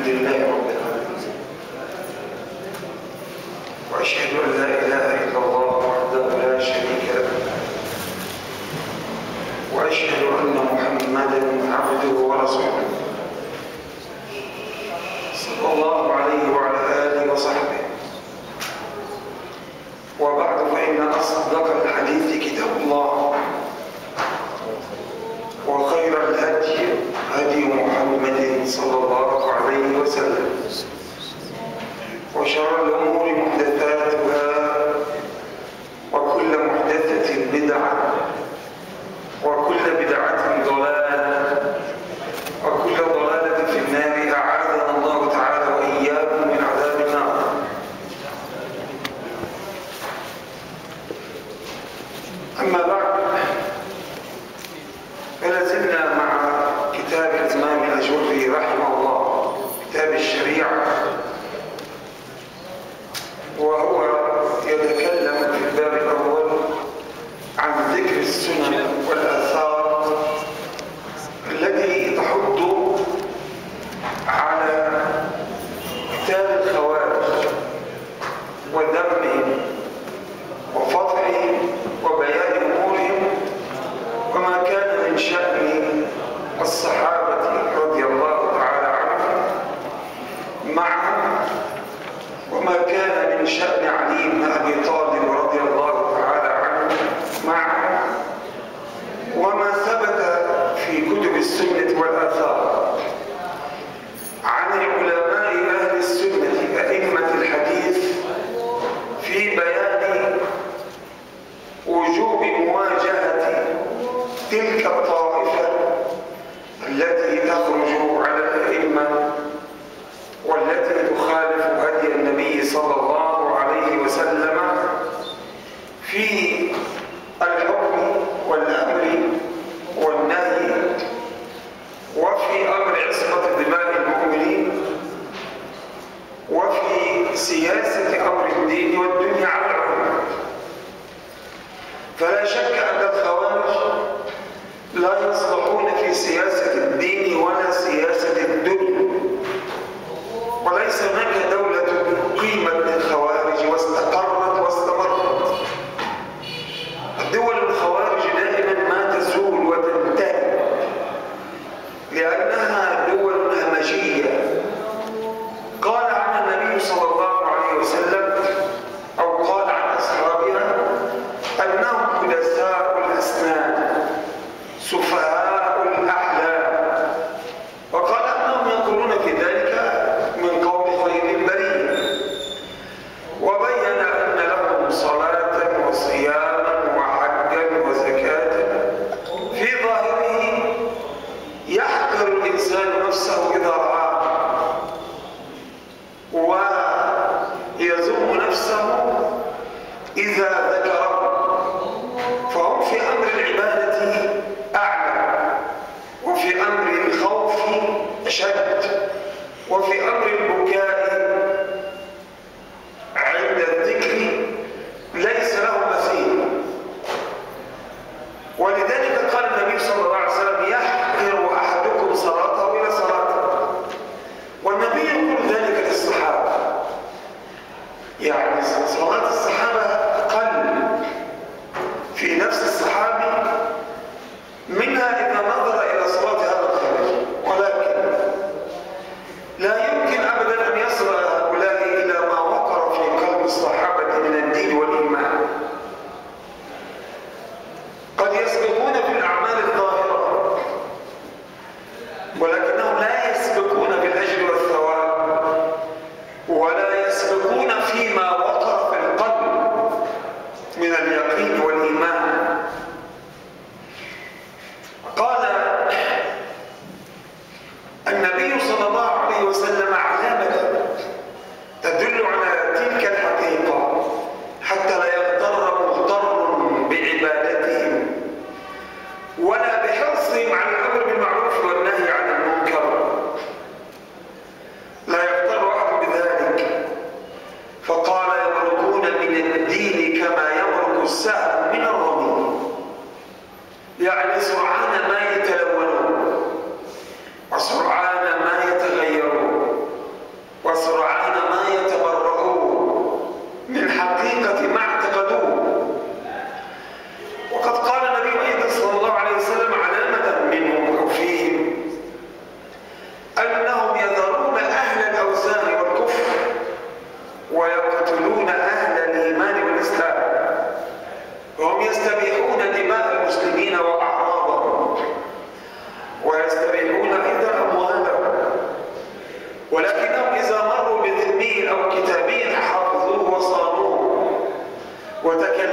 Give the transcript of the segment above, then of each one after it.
الحمد لله رب العالمين وأشهد أن لا إله إلا الله وحده لا شريك له وأشهد أن محمدا عبده ورسوله صلى الله عليه وعلى آله وصحبه وبعد فإن أصدق الحديث كتاب الله وخير الهدي هدي محمد صلى الله عليه وسلم وشر الأمور محدثاتها وكل محدثة بدعة وكل بدعة ضلالة وكل ضلالة في النار أعاذنا الله تعالى وإياكم من عذاب النار أما بعد فلا زلنا مع كتاب الإمام الأجوري رحمه الله كتاب الشريعة وهو يتكلم في الباب الأول عن ذكر السنن والآثار التي تحض على قتال الخوارج وذمهم وفضحهم وبيان أمورهم وما كان من شأن الصحابة رضي الله تعالى عنهم معهم وما كان من شأن علي بن أبي طالب رضي الله تعالى عنه معه وما ثبت في كتب السنة والآثار عن العلماء أهل السنة أئمة الحديث في بيان وجوب مواجهة تلك الطائفة التي تخرج على الأئمة والتي تخالف هدي النبي صلى الله عليه وسلم في الحكم والأمر والنهي وفي أمر عصمة دماء المؤمنين وفي سياسة أمر الدين والدنيا على العموم فلا شك أن الخوارج لا يصلحون في سياسة الدين ولا سياسة الدنيا وليس هناك دولة قيمت للخوارج واستقرت واستمرت الدول الخوارج دائما ما تزول وتنتهي لأنها دول همجية قال عن النبي صلى الله عليه وسلم أو قال عن أصحابها أنهم حدثاء الأسنان سفهاء الأحلام وقال أنهم يقولون في ذلك من قول خير البرية وبين أن لهم صلاة وصياما وحجا وزكاة في ظاهره يحقر الإنسان نفسه إذا رآه ويذم نفسه إذا ذكره فهم في أمر العبادة أعلى وفي أمر الخوف أشد وفي أمر البكاء عند الذكر ليس له مثيل ولذلك قال النبي صلى الله عليه وسلم يحقر أحدكم صلاته إلى صلاته والنبي يقول ذلك للصحابة يعني صلاة الصحابة أقل في نفس الصحابي منها إذا نظر إلى صلاة هذا الخارج ولكن لا يمكن أبدا أن يصل هؤلاء إلى ما وقر في قلب الصحابة من الدين والإيمان قد يسبقون في الأعمال الظاهرة ولكنهم لا يسبقون بالأجر والثواب ولا يسبقون فيما وقر في القلب من اليقين والإيمان قال النبي صلى الله عليه وسلم علامة تدل على تلك الحقيقة حتى لا يغتر مغتر بعبادتهم ولا بحرصهم على الأمر بالمعروف والنهي عن المنكر لا يغتر أحد بذلك فقال يمرقون من الدين كما يمرق السهم من الرمي يعني سرعان ما يتلونون وسرعان ما يتغيرون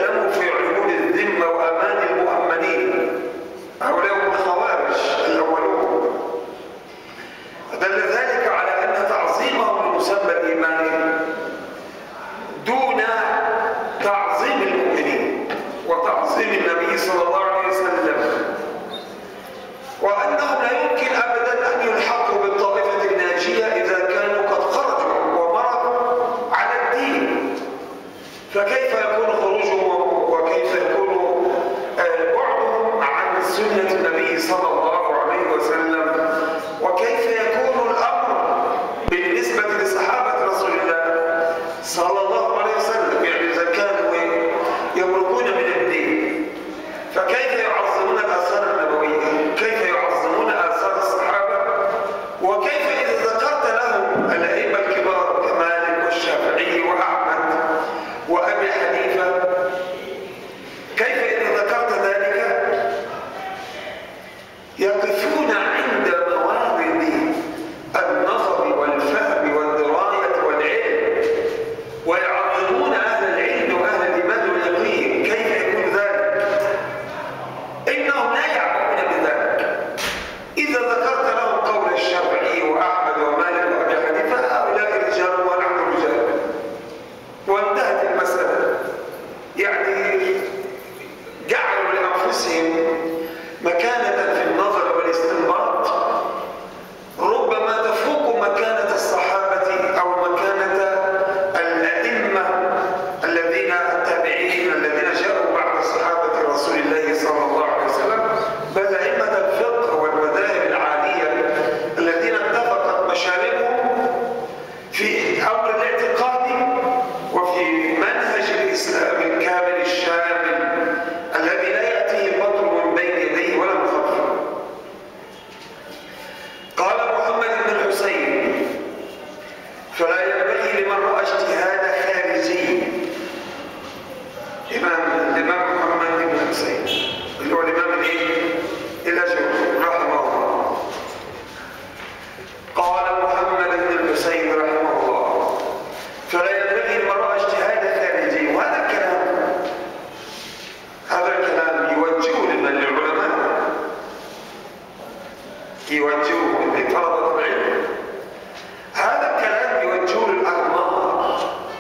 تكلموا في عهود الذمة وأمان المؤمنين هؤلاء هم الخوارج الأولون دل ذلك على أن تعظيمهم للمسمى الإيماني دون تعظيم المؤمنين وتعظيم النبي صلى الله عليه وسلم وأنهم لا يمكن أبدا أن يلحقوا بالطائفة الناجية إذا كانوا قد خرجوا ومرضوا على الدين فكيف يكون خروجهم وكيف يكون آه، بعدهم عن سنة النبي صلى الله عليه وسلم وكيف يكون الأمر بالنسبة لصحابة رسول الله صلى الله عليه وسلم يعني إذا كانوا يمرقون من الدين فكيف يعظمون الآثار النبوية كيف يعظمون آثار الصحابة وكيف إذا ذكرت لهم الأئمة الكبار كمالك والشافعي وأحمد وأبي حنيفة كيف إذا ذكرت ذلك يقفون عند موارد النظر والفهم والدراية والعلم ويعظمون أهل العلم وأهل الإيمان واليقين كيف يكون ذلك؟ إنهم لا يعلمون بذلك إذا ذكرت لهم قول الشافعي وأحمد ومالك وأبي حنيفة هؤلاء رجال ونحن رجال وانتهت المسألة يعني جعلوا لأنفسهم مكانة في النظر والاستنباط ربما تفوق مكانة الصحابة أو مكانة الأئمة الذين التابعين الذين جاءوا بعد صحابة رسول الله صلى الله عليه وسلم بل أئمة الفقه والمذاهب العالية الذين اتفقت مشاربهم في أمر الاعتقاد وفي منهج الإسلام الكامل الشامل الذي لا يأتيه البطل من بين يديه ولا من خلفه قال محمد بن الحسين فلا ينبغي لمن رأى اجتهاد خارجي إمام الإمام محمد بن الحسين اللي هو الإمام الإيه؟ الأجوبي رحمه الله قال محمد بن الحسين رحمه الله فلا ينبغي لمن رأى اجتهاد خارجي وهذا الكلام هذا الكلام يوجه لمن للعلماء يوجهه لطلبة العلم هذا الكلام يوجهه للأغمار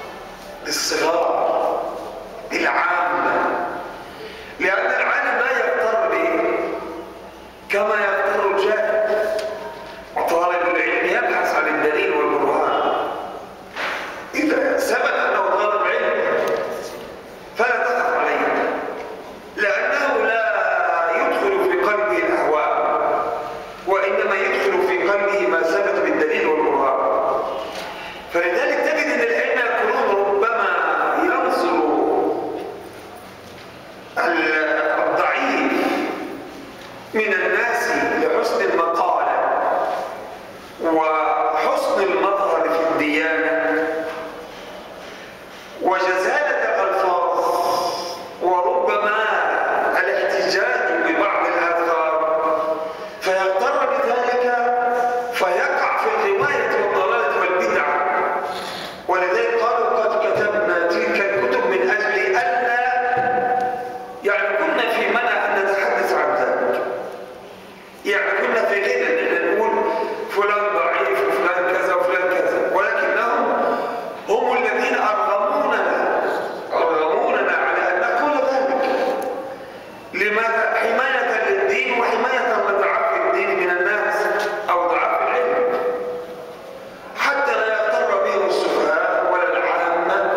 للصغار للعامة لأن العالم لا يغتر به كما يغتر الجاهل وطالب العلم يبحث عن الدليل والبرهان إذا ثبت أنه طالب علم فلا تخف عليه لأنه لا يدخل في قلبه الأهواء وإنما يدخل في قلبه ما ثبت بالدليل والبرهان فلذلك تجد أن العلم يقولون ربما ينظر الضعيف من الناس لحسن المقالة وحسن المظهر في الديانة وجزالة الألفاظ وربما الاحتجاج ببعض الآثار فيغتر بذلك فيقع في الرواية والضلالة والبدعة ولذلك قالوا قد كتبنا تلك الكتب من أجل ألا يعني كنا في منع أن نتحدث عن ذلك يعني كنا في غنى ان نقول فلان ضعيف وفلان كذا وفلان كذا ولكنهم هم الذين ارغموننا ارغموننا على ان نقول ذلك لماذا حمايه للدين وحمايه من ضعاف الدين من الناس او ضعاف العلم حتى لا يغتر بهم السفهاء ولا العامه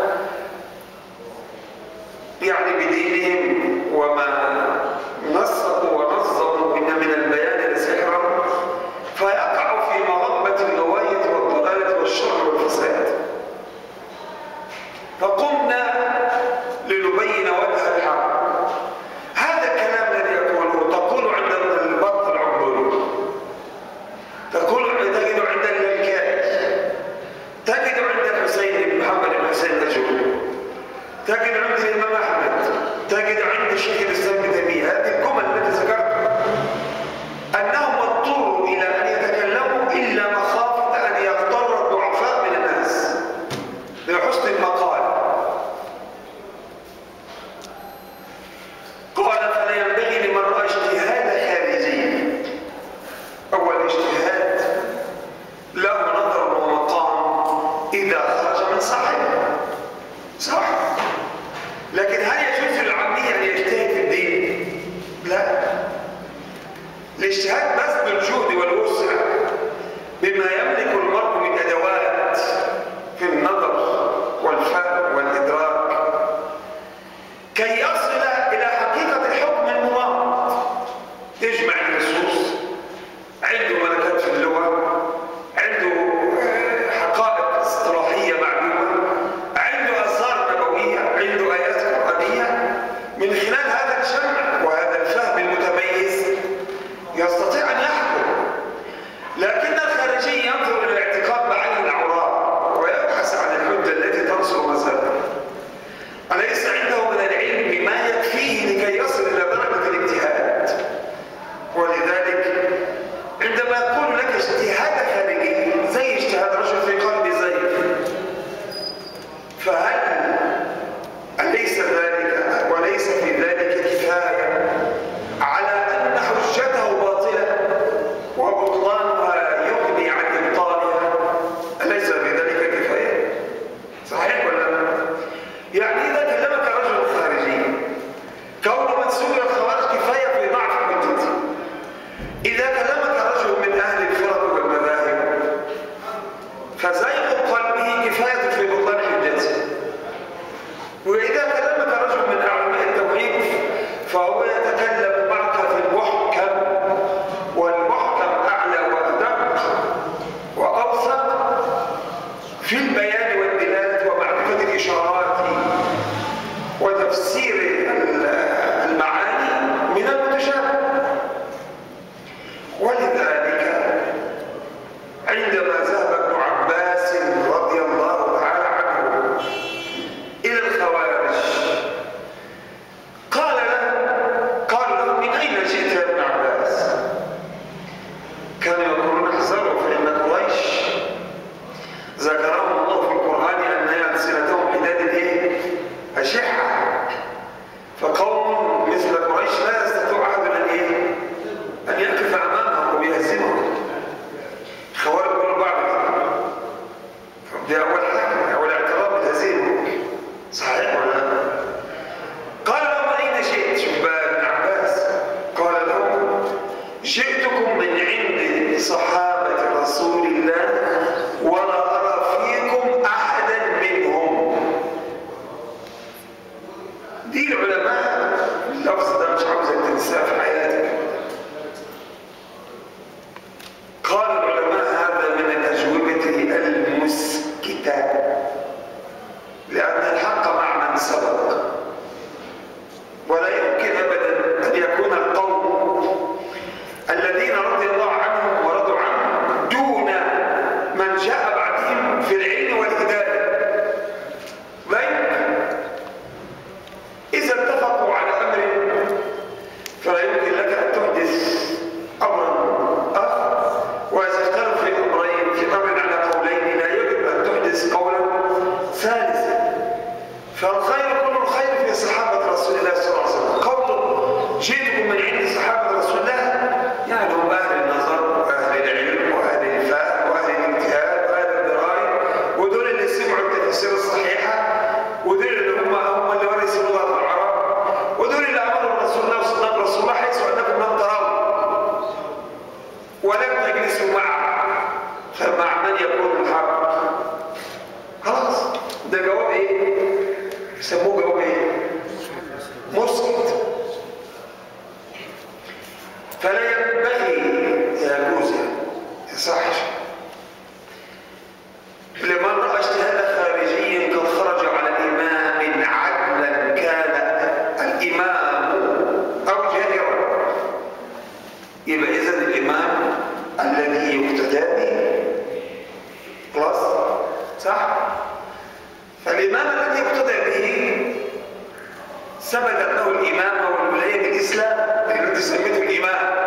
يعني بدينهم وما نسقوا ونظموا إن من البيان لسحرا فيقع في مغبة الغواية والضلالة والشر والفساد فقمنا لنبين وجه الحق هذا الكلام الذي أقوله تقول عند البط العبدوني تقول تجد عند اللكاء تجد عند الحسين بن محمد بن حسين الأجوبي تجد عند الإمام أحمد تجد عند الشيخ الإسلام ابن تيمية هذه الجمل كي يصل إلى حقيقة الحكم المراد يجمع النصوص عنده ملكات في اللغة عنده آه، حقائق اصطلاحية معلومة عنده آثار نبوية عنده آيات قرآنية من خلال هذا الجمع وهذا الفهم المتميز يستطيع أن يحكم لكن الخارجي ينظر إلى الاعتقاد بعين العراء ويبحث عن الحجة التي تنصر مذهبه أليس عنده من العلم ما يكفيه لكي يصل إلى درجة الاجتهاد ولذلك عندما يقول لك اجتهاد خارجي زي اجتهاد رجل في قلب زيد فهل أليس ذلك وليس في ذلك كفاية على أن حجته باطلة وبطلانها يغني عن إبطالها أليس في ذلك كفاية صحيح ولا لا؟ يعني إذا كلمك رجل خارجي كون من سئل الخوارج كفاية في ضعف حجته إذا كلمك رجل من أهل الفرق والمذاهب فزيغ قلبه كفاية في بطلان حجته وإذا كلمك رجل من علماء التوحيد فهو يتكلم معك في المحكم والمحكم أعلى وأدق وأوثق في البيان والدلالة ومعرفة الإشارات وتفسير المعاني من المتشابه ولذلك عندما ذهب ابن عباس رضي الله تعالى عنه إلى الخوارج قال له قال له من أين جئت يا ابن عباس كانوا يقولون احذروا فإن قريش ذكرهم الله في القرآن أن ألسنتهم حداد إيه؟ أشحة فقوم مثل قريش لا يستطيع أحد أن إيه؟ أن يقف أمامهم ويهزمهم الخوارج يقولوا بعض كده دي أول حاجة أول اعتراف بالهزيمة صحيح ولا لا؟ قال لهم أين جئت؟ شوف بقى ابن عباس قال لهم جئتكم من عند صحابة رسول الله ولا أرى فيكم أحدا منهم دي العلماء اللفظ ده مش عاوزك تنساه في حياتك قال العلماء هذا من الأجوبة المسكتة لأن الحق مع من سبق ولا يمكن أبدا أن يكون القوم الذين رضي الله عنهم ورضوا عنه دون من جاء بعدهم في العلم والهداية لا يمكن إذا اتفقوا على أمر فلا يمكن لك أن تحدث أمرا آخر وإذا اختلفوا في أمرين في أمر على قولين لا يجب أن تحدث قولا ثالثا فالخير كل الخير في صحابة رسول الله صلى الله عليه وسلم قوله جئتكم من عند صحابة رسول الله يعني هم أهل النظر وأهل العلم وأهل الفهم وأهل الاجتهاد وأهل الدراية ودول اللي سمعوا التفسير الصحيحة ودول اللي هم هم اللي ورثوا لغة العرب ودول اللي أمروا رسول الله وصدق رسول الله حيث أنكم لم تروا ولم تجلسوا معه فمع من يكون الحق خلاص ده جواب ايه يسموه جواب ايه مسكت فلا ينبغي يجوز يصحش لمن راى اجتهاد خارجي قد خرج على امام عدلا كان الامام او جائرا يبقى اذا الامام الذي يقتدى به خلاص صح فالإمام الذي يقتدى به ثبت له الإمامة والولاية بالإسلام لأن أنت سميته الإمام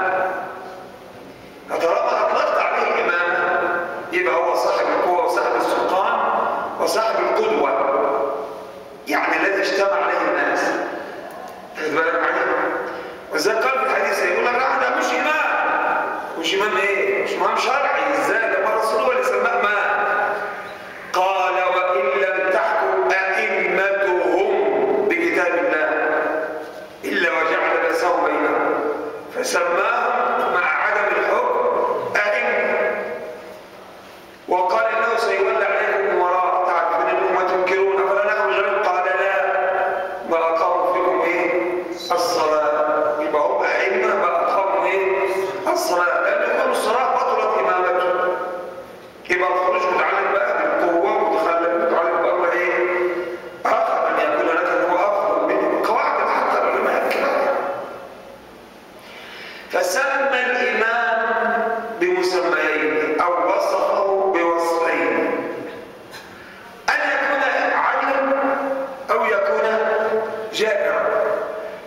فطالما أطلقت عليه الإمامة يبقى هو صاحب القوة وصاحب السلطان وصاحب القدوة يعني الذي اجتمع عليه الناس خد بالك معايا وإذا قال في الحديث يقول لك لا ده مش إمام مش إمام إيه؟ مش إمام شرعي إزاي ده ما الرسول هو اللي سماه إمام قال وإن لم تحكم أئمتهم بكتاب الله إلا وجعل بأسهم بينهم فسماهم مع عدم الحكم أئمة وقال إنه سيولى عليكم أمراء تعرفون أنهم ما تنكرون أفلا نخرج منهم قال لا ما أقاموا فيكم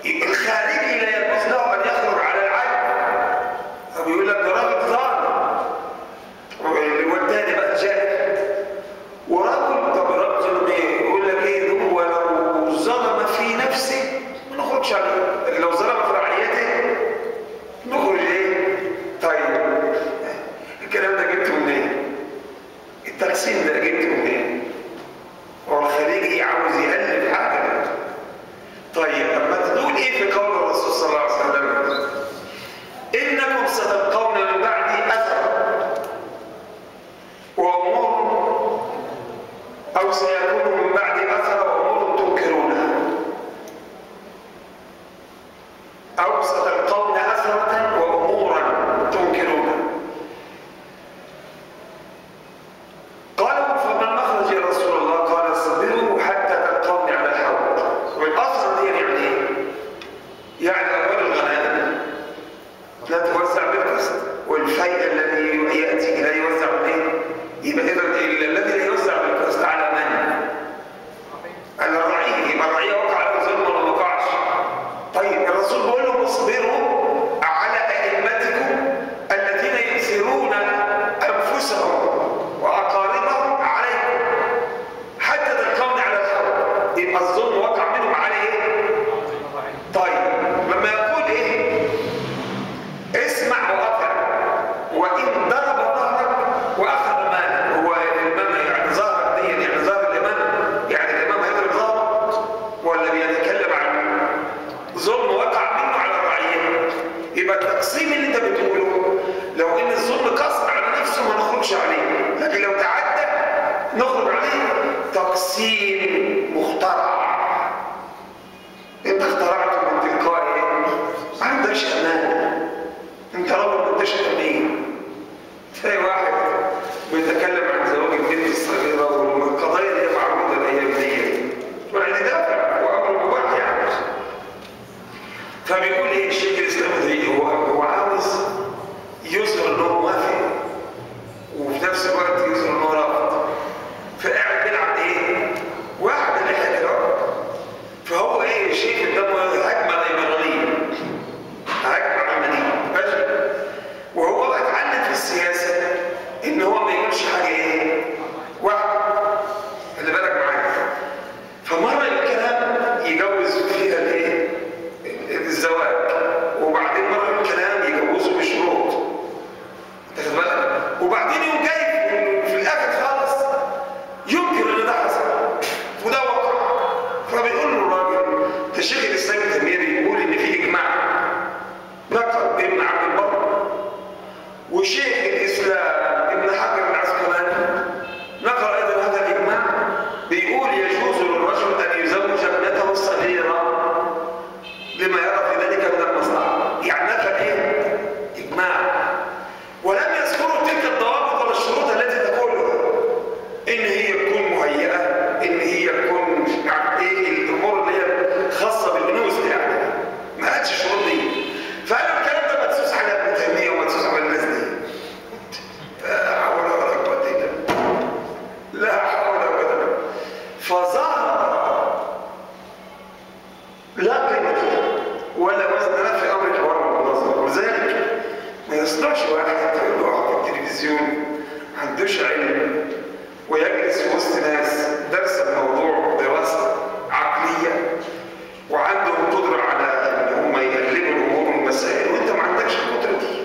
الخارجي لا يجوز له ان يخرج على العدل فبيقول لك ده راجل ظالم والتاني بقى جاهل ورجل طب رجل ايه يقول لك ايه هو لو ظلم في نفسه ما نخرجش عليه لكن لو ظلم في رعيته نخرج ايه طيب الكلام ده جبته منين التقسيم ده جبته منين هو الخليجي عاوز يألف حاجه طيب اما تقول ايه في قول الرسول صلى الله عليه وسلم انكم ستلقون من بعدي اثر وامور او سيكون من بعدي اثر وامور تنكرونها او ستلقون اثره وامورا تنكرونها قالوا فما المخرج يا رسول الله قال اصبروا حتى تلقوني على الحوض والاثر دي يعني ايه يعني اموال الغنائم لا توزع بالقسط والفيء الذي ياتي لا يوزع بايه يبقى اذا الذي لا يوزع بالقسط على من على الرعيه يبقى الرعيه وقع على ظلم ولا ما وقعش طيب الرسول بيقول لهم اصبروا على ائمتكم الذين يؤثرون انفسهم واقاربهم عليكم حتى تلقوني على الحوض يبقى الظلم وقع منهم على ايه طيب لما يقول ايه اسمع واطع وان ضرب ظهرك واخذ مالك هو الامام يعني ظهرك دي يعني ظهر الامام يعني الامام هيضرب ظهرك ولا بيتكلم عن ظلم وقع منه على الرعيه يبقى التقسيم اللي انت بتقوله لو ان الظلم قصر على نفسه ما نخرجش عليه لكن لو تعدى نخرج عليه تقسيم مخترع انت اخترعته من تلقاء ايه؟ ما عندكش امان انت راجل ما عندكش امين تلاقي واحد بيتكلم عن زواج البنت الصغيره والقضايا اللي هي معروضه الايام دي والعيد دافع وامر مباح يعني فبيقول ايه الشيخ الاسلام ده هو هو عاوز يظهر ان هو موافق وفي نفس الوقت يظهر ان هو رافض فقاعد بيلعب ايه؟ واحد اللي احنا كده فهو ايه شايف قدامه هجمه ليبراليه هجمه عمليه ماشي وهو بقى اتعلم في السياسه ان هو ما يقولش حاجه ايه؟ واحده خلي بالك معايا فمره الكلام يجوز فيها الايه؟ الزواج وبعدين مره الكلام يجوزه بشروط انت خد بالك وبعدين يوم جاي في الاخر خالص ينكر ان ده حصل وده وقع فبيقول له الراجل ده شيخ الاسلام ابن تيميه بيقول ان في اجماع نقل ابن عبد البر وشيخ الاسلام ابن حجر العسقلاني نقل ايضا هذا الاجماع بيقول يجوز للرجل ان يزوج ابنته الصغيره لما يرى في ذلك من المصلحه يعني نقل ايه؟ اجماع ولم يذكروا تلك الضوابط ولا الشروط التي تقولها ان هي تكون مهيئه ان هي تكون يعني ايه الامور اللي هي خاصه بالبنوز يعني ما قالش الشروط دي فقالوا الكلام ده مدسوس على ابن تيميه ومدسوس على الناس دي لا حول ولا قوه الا بالله لا حول ولا قوه فظهر لا قيمه له ولا وزن له في امر الحوار والمناظره ولذلك ما يصلحش واحد يقول له في التلفزيون ما عندوش علم ويجلس في وسط ناس درس الموضوع دراسه عقليه وعندهم قدره على ان هم يقلبوا الامور والمسائل وانت ما عندكش القدره دي.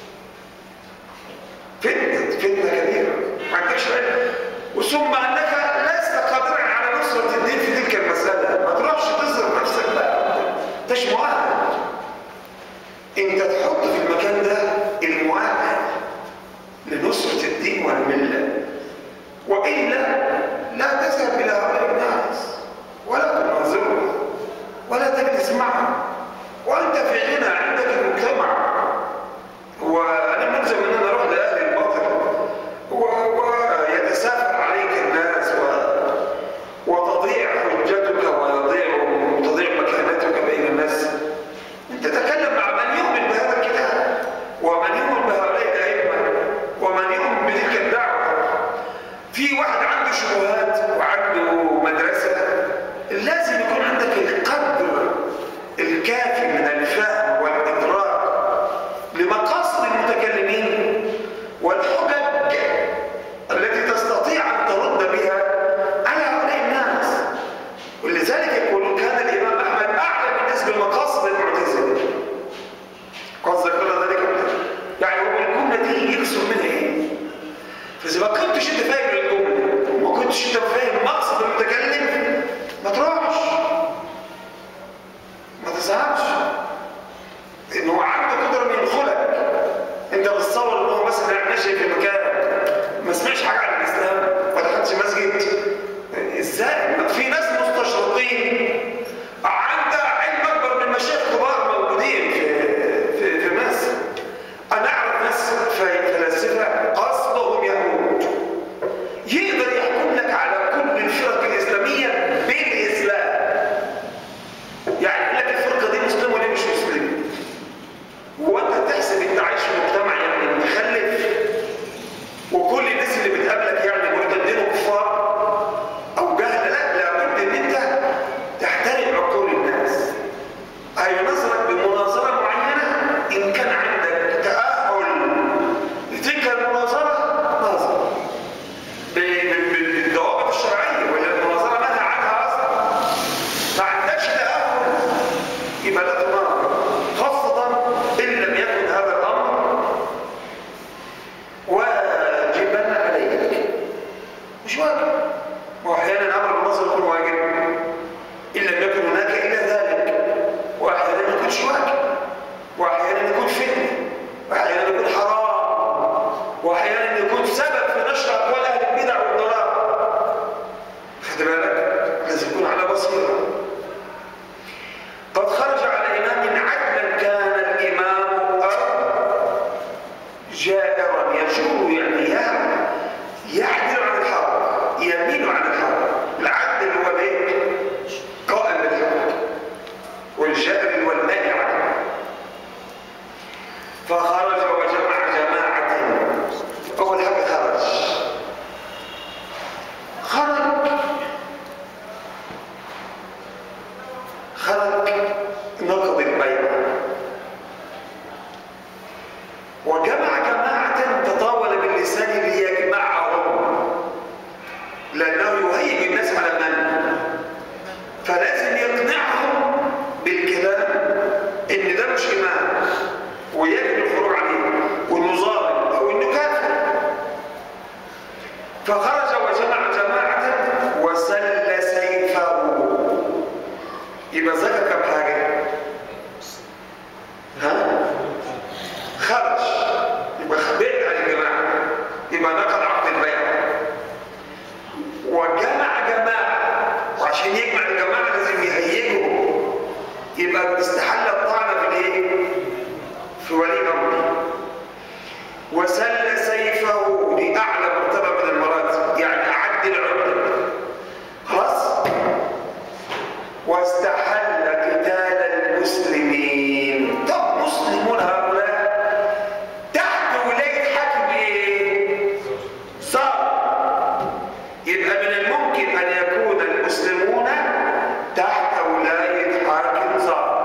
فتنه فتنه كبيره ما عندكش علم وثم انك لست قادرا على نصره الدين في تلك المساله ما تروحش تظهر نفسك لا انت مش مؤهل انت تحط في المكان ده المؤهل لنصره الدين والمله والا لا تذهب الى هؤلاء الناس ولا تناظرهم ولا تجلس معهم وانت في غنى عندك المجتمع وانا ملزم ان انا اروح لاهل الباطل و- ويتسافر عليك الناس و... وتضيع حجتك ويضيع وتضيع مكانتك بين الناس انت تتكلم مع من يؤمن بهذا الكتاب ومن يؤمن بهؤلاء الائمه ومن يؤمن بتلك الدعوه في واحد عنده شبهات وعنده مدرسه لازم يكون عندك القدر الكافي تزعلش ان هو عنده قدره انه يدخلك انت بتصور ان هو مثلا ماشي في مكان ما سمعش حاجه عن الاسلام ما دخلش مسجد ازاي في ناس مستشرقين عندها علم اكبر من مشايخ كبار موجودين في في, في مصر انا اعرف ناس فلاسفه اصلهم يهود يقدر يحكم لك على كل الفرق الاسلاميه بالاسلام يعني يقول لك الفرقه دي مسلمه وليه مش مسلمه هو انت تحسب انت عايش في مجتمع يعني متخلف وكل الناس اللي بتقابلك يعني مرتدين وكفار او جهله لا لابد ان انت تحترم عقول الناس اي نظرك بمناظره معينه ان كان عندك تاهل لتلك المناظره ناظر ب- ب- ب- بالضوابط الشرعيه ولا المناظره منهى عنها اصلا ما عندكش تاهل يبقى لا تناظر خاصه ان لم يكن هذا الامر واجبا عليك مش واجب واحيانا امر النظر يكون واجب ان لم يكن هناك الا ذلك واحيانا ما يكونش واجب واحيانا يكون فتنه واحيانا يكون حرام واحيانا يكون سبب في نشر اقوال اهل البدع والضلال خد بالك لازم يكون على بصيره قد خرج على امام عدلا كان الامام أو جائرا يجور يعني يعمل يعدل عن الحق يميل عن الحق العدل هو الايه قائم بالحق والجائر هو المانع عنه فخرج وجمع جماعة أول حاجة خرج خرج خرج نقض البيعة وجمع جماعة تطاول باللسان ليجمعهم لأنه يهيج الناس على من فلازم يقنعهم بالكلام إن ده مش إمام ويجب الخروج عليه وإنه ظالم أو إنه كافر فخرج وجمع جماعة وسل سيفه يبقى ذكر كم حاجة؟ ها؟ خرج يبقى بعد عن الجماعة يبقى نقض عقد البيع وجمع جماعة وعشان يجمع الجماعة لازم يهيجوا يبقى استحل الطعن في الايه؟ في ولي امره وسل سيفه لأعلى مرتبة من المراتب يعني أعد العدة خلاص واستحل قتال المسلمين طب مسلمون هؤلاء تحت ولاية حاكم ايه؟ صار يبقى من الممكن أن يكون المسلمون تحت ولاية حاكم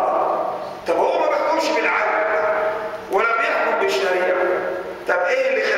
صار طب هو ما بيحكمش بالعدل ولا بيحكم بالشريعة طب ايه اللي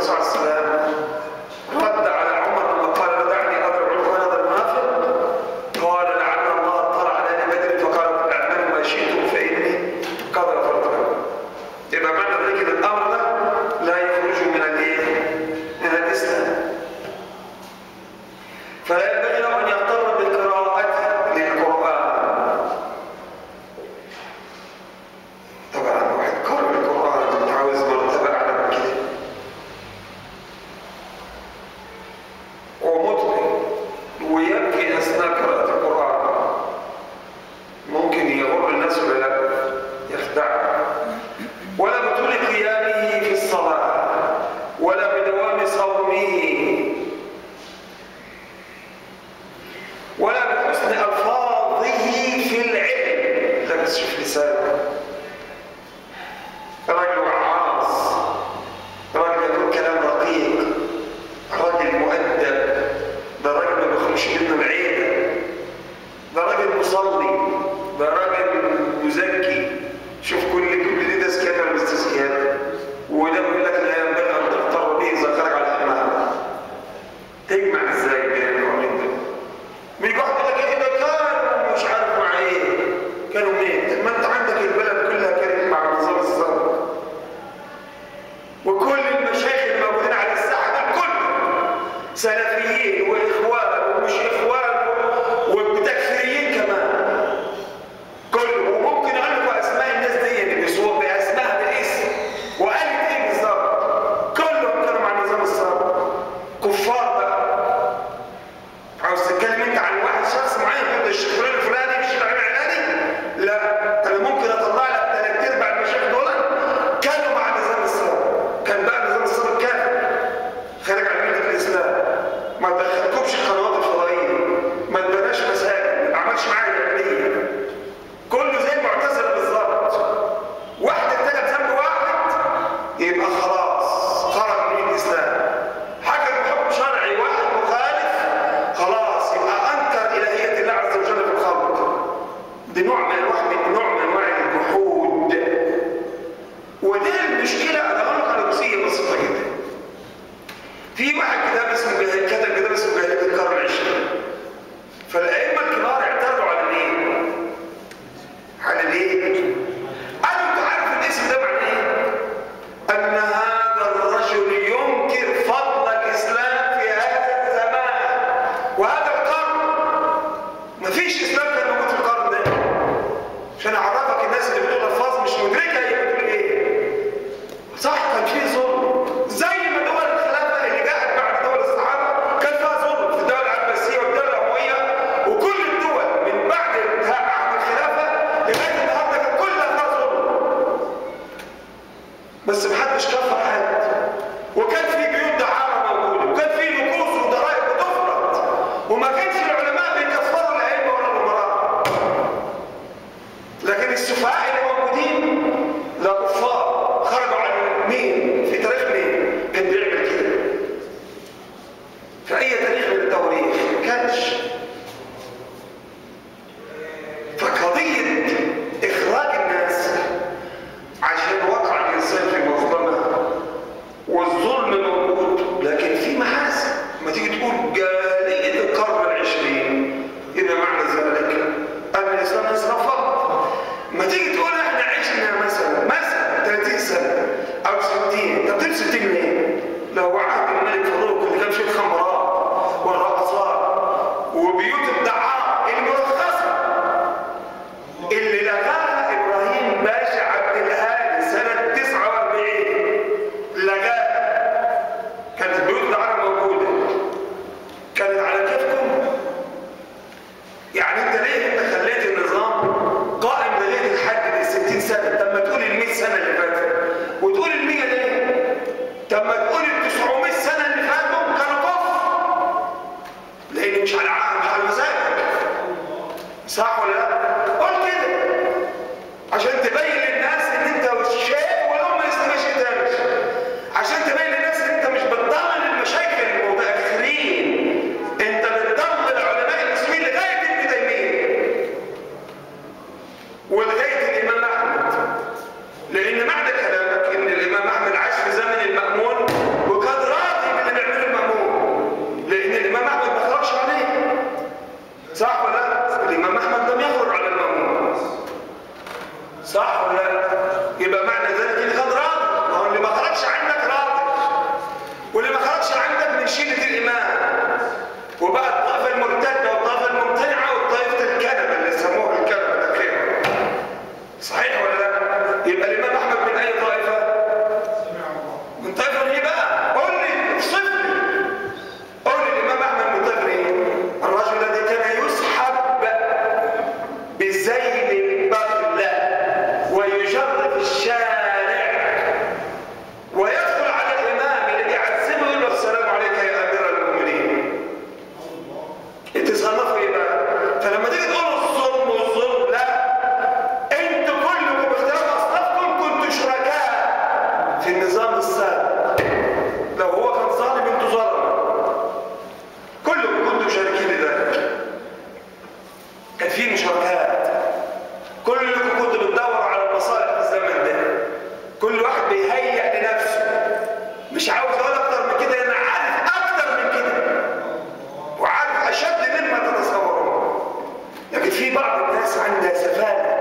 الرسول عليه السلام رد على عمر لما قال له دعني اضرب عنق هذا المنافق قال لعل الله اطلع على اهل بدر فقال اعملوا ما شئتم فاني قد غفرت لكم يبقى معنى ذلك ان الامر ده لا يخرج من الايه؟ من الاسلام فلا ينبغي له ان يغتر بالقراءه للقران طبعا واحد قارئ القران متعوز مرتبه اعلى من كده ومتقن ويبكي اثناء قراءه القران ممكن يغر الناس ولا لا يخدعهم ولا بطول قيامه في الصلاه ولا بدوام صومه ولا بحسن ألفاظه في العلم لا بس شوف لسانه رجل وعاص رجل يقول كلام رقيق رجل مؤدب ده راجل ما بيخرجش منه العيبة ده راجل مصلي ده راجل مزكي شوف كل كل دي تزكيات ولا مش تزكيات وده بيقول لك لا ينبغي ان تغتر به اذا خرج على الحمام تجمع ازاي بين القولين دول من واحد يقول لك ايه ده كانوا مش عارف مع ايه كانوا مين ما انت عندك البلد كلها كانت مع النظام السابق وكل المشايخ اللي موجودين على الساحه دول كلهم سلفيين واخوان ومش اخوان وتكفيريين كمان كله وممكن اقول لكم اسماء الناس دي اللي بيصور باسمائها بالاسم وقالت ايه بالظبط كلهم كانوا مع النظام السابق كفار بقى عاوز تتكلم انت عن واحد شخص معين تقول ده الشيخ فلان الفلاني مش الشيخ العلاني لا انا ممكن اطلع لك ثلاث ارباع المشايخ دول كانوا مع النظام السابق كان بقى النظام السابق كافر خارج عن مله الاسلام ما دخلكمش القنوات الفضائيه ما اتبناش مساجد ما عملش معايا جمعيه كله زي المعتزله بالظبط واحد ارتكب ذنب واحد يبقى خلاص خرج من الاسلام حكم بحكم شرعي واحد مخالف خلاص يبقى انكر الهيه الله عز وجل في الخلق دي نوع من انواع نوع من انواع الجحود ودي المشكله انا اقول لك على جزئيه بسيطه جدا في واحد كتاب اسمه جاهل كتب كتاب اسمه جاهليه القرن العشرين فالائمه الكبار اعترضوا على الايه؟ على الايه؟ قالوا انت عارف الاسم ده معناه ايه؟ ان هذا الرجل ينكر فضل الاسلام في هذا الزمان وهذا القرن مفيش اسلام كان موجود في القرن ده عشان اعرفك الناس اللي بتقول الفاظ مش مدركه هي بتقول ايه صح كان في ظلم زي ما دول الخلافه اللي جاءت بعد دول الصحابه كان فيها ظلم في الدوله العباسيه والدوله الامويه وكل الدول من بعد انتهاء عهد الخلافه لغايه النهارده كان كلها فيها ظلم بس محدش كفر حد وكان في بيوت دعاره موجوده وكان في نقوص وضرائب بتفرض وما كانش العلماء بيكفروا الائمه ولا الامراء لكن السفهاء اللي موجودين لا كفار خرجوا عن مين في تاريخ مين كان بيعمل كده في اي تاريخ من التواريخ كانش فقضيه اخراج الناس عشان وقع الانسان في مظلمه والظلم موجود لكن في محاسن ما تيجي تقول جاليه القرن العشرين ان معنى ذلك ان الاسلام انصرف ما تيجي تقول احنا عشنا مثلا مثلا 30 سنه او 60 طب تمسك 60 ليه؟ لو عهد الملك فاروق اللي كان فيه الخمرات والرقصات وبيوت الدعاره المرخصه اللي لغاها ابراهيم باشا عبد الهادي سنه 49 لغاها كانت بيوت الدعاره موجوده كانت على كيفكم يعني انت ليه انت خليت النظام قائم لغايه الحد ال 60 سنه طب ما تقول ال 100 سنه اللي فاتت وتقول ال 100 ليه؟ طب السابق لو هو كان ظالم انتوا ظلمه كلكم كنتم شاركين لذلك كان في مشاركات كلكم كنتوا بتدوروا على المصالح في الزمن ده كل واحد بيهيئ لنفسه مش عاوز اقول اكتر من كده انا عارف اكتر من كده وعارف اشد مما تتصورون لكن في بعض الناس عندها سفاله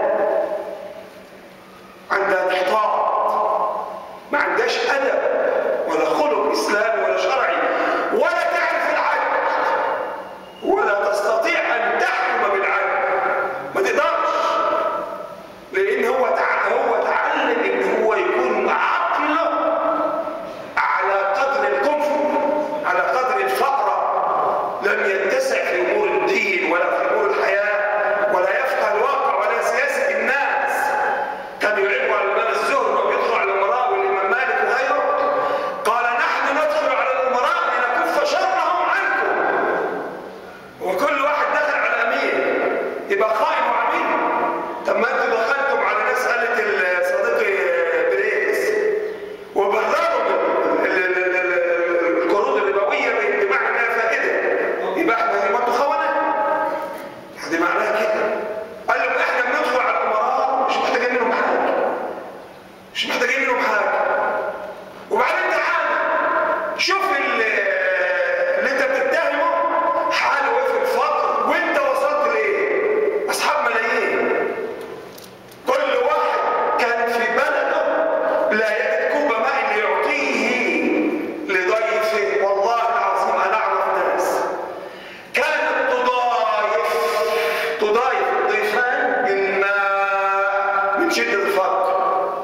عندها انحطاط ما عندهاش ادب ولا خلق اسلامي ولا شرعي ولا تعرف العدل ولا تستطيع ان تحكم بالعدل ما تقدرش لان هو تع... هو تعلم ان هو يكون عقله على قدر الكفر على قدر الفقره لم يتسع في امور الدين ولا في امور الحياه ولا يفقه الواقع ولا سياسه الناس كان يعيب على الامام الزهري وبيدخل على الامراء والامام مالك وغيره قال نحن ندخل على الامراء لنكف شرهم عنكم وكل واحد دخل على امير يبقى خائن وعميل طب ما انتوا دخلتم على مساله صديقي بريكس وبرروا ال- ال- ال- ال- القروض الربويه بمعنى فائده يبقى احنا يبقى انتوا خونه دي معناها كده قال لهم احنا بندخل على الامراء مش محتاجين منهم حاجه مش محتاجين منهم حاجه وبعدين تعال شوف ال- اللي انت بتتهمه حاله ايه في الفقر وانت وصلت لايه اصحاب ملايين كل واحد كان في بلده لا يجد كوب ماء ليعطيه لضيفه والله العظيم انا اعرف ناس كانت تضايف تضايف الضيفان بالماء من شده الفقر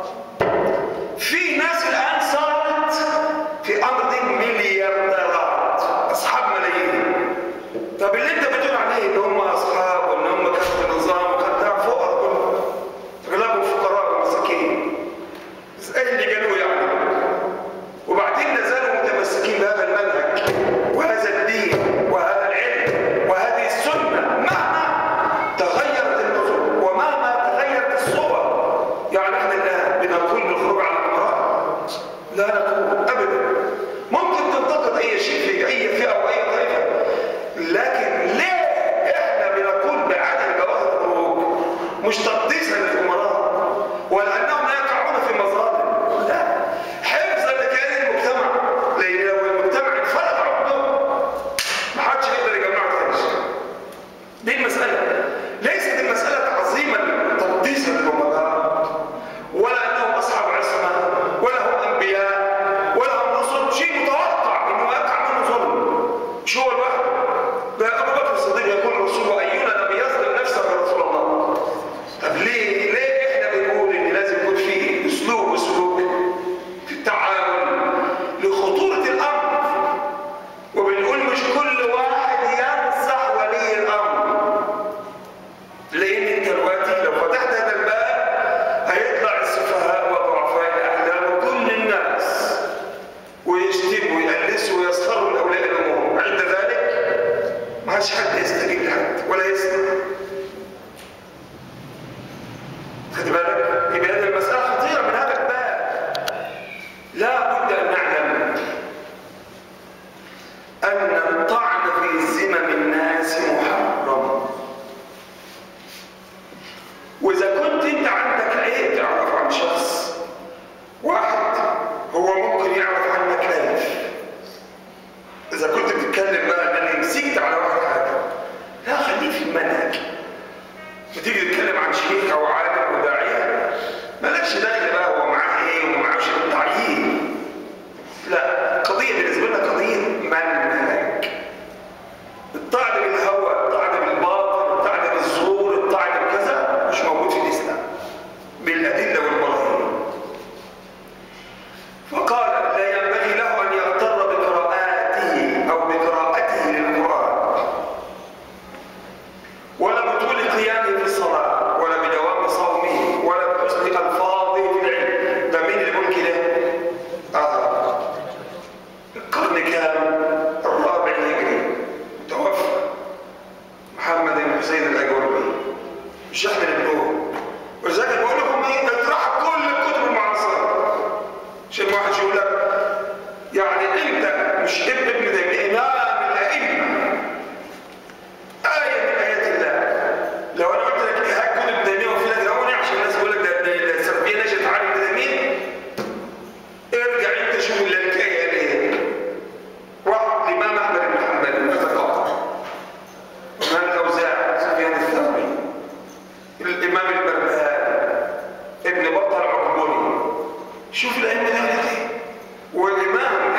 في ناس الآن صارت في أمر دي مليارديرات أصحاب ملايين طب اللي أنت بتقول عليه إن هم أصحاب وإن هم كانوا في النظام وخدام فقراء كلهم أغلبهم فقراء ومساكين بس إيه اللي قالوه يعني وبعدين لا زالوا متمسكين بهذا المنهج وهذا الدين وهذا العلم وهذه السنة مهما تغيرت النظم ومهما تغيرت الصور يعني احنا الآن بنقول بالخروج على الأمراء لا نقول أبدا ممكن تنتقد أي شيء في أي فئة أو أي طائفة لكن ليه احنا بنقول بعدم جواز الخروج مش تقديسا للأمراء ولأنهم لا يقعون في مظالم لا حفظا لكيان المجتمع لأن لو المجتمع انفرد عقده ما حدش يقدر يجمعه تاني دي المسألة ليست المسألة تعظيما تقديسا للأمراء ولا أنهم أصحاب عصمة ولا هم أنبياء ولا هم رسل شيء متوقع أنه يقع منه ظلم مش هو الواحد ده أبو بكر الصديق يقول رسول أينا لم يظلم نفسه برسول الله طب ليه ليه احنا بنقول ان لازم يكون في اسلوب وسلوك في التعامل لخطورة الامر وبنقول مش كل واحد ينصح ولي الامر لان انت دلوقتي لو فتحت هذا الباب هيطلع السفهاء وضعفاء الاحلام وكل الناس ويشتموا ويقلسوا ويسخروا من اولياء الامور عند ذلك ما عادش حد يستجيب لحد ولا يسمع خد بالك يبقى هذه المسألة خطيرة من هذا الباب لا بد أن نعلم أن الطعن في زمم الناس محرم وإذا كنت أنت عندك عيب تعرف عن شخص واحد هو ممكن يعرف عنك ألف إذا كنت بتتكلم بقى أن مسكت على واحد حاجة لا خليك في المنهج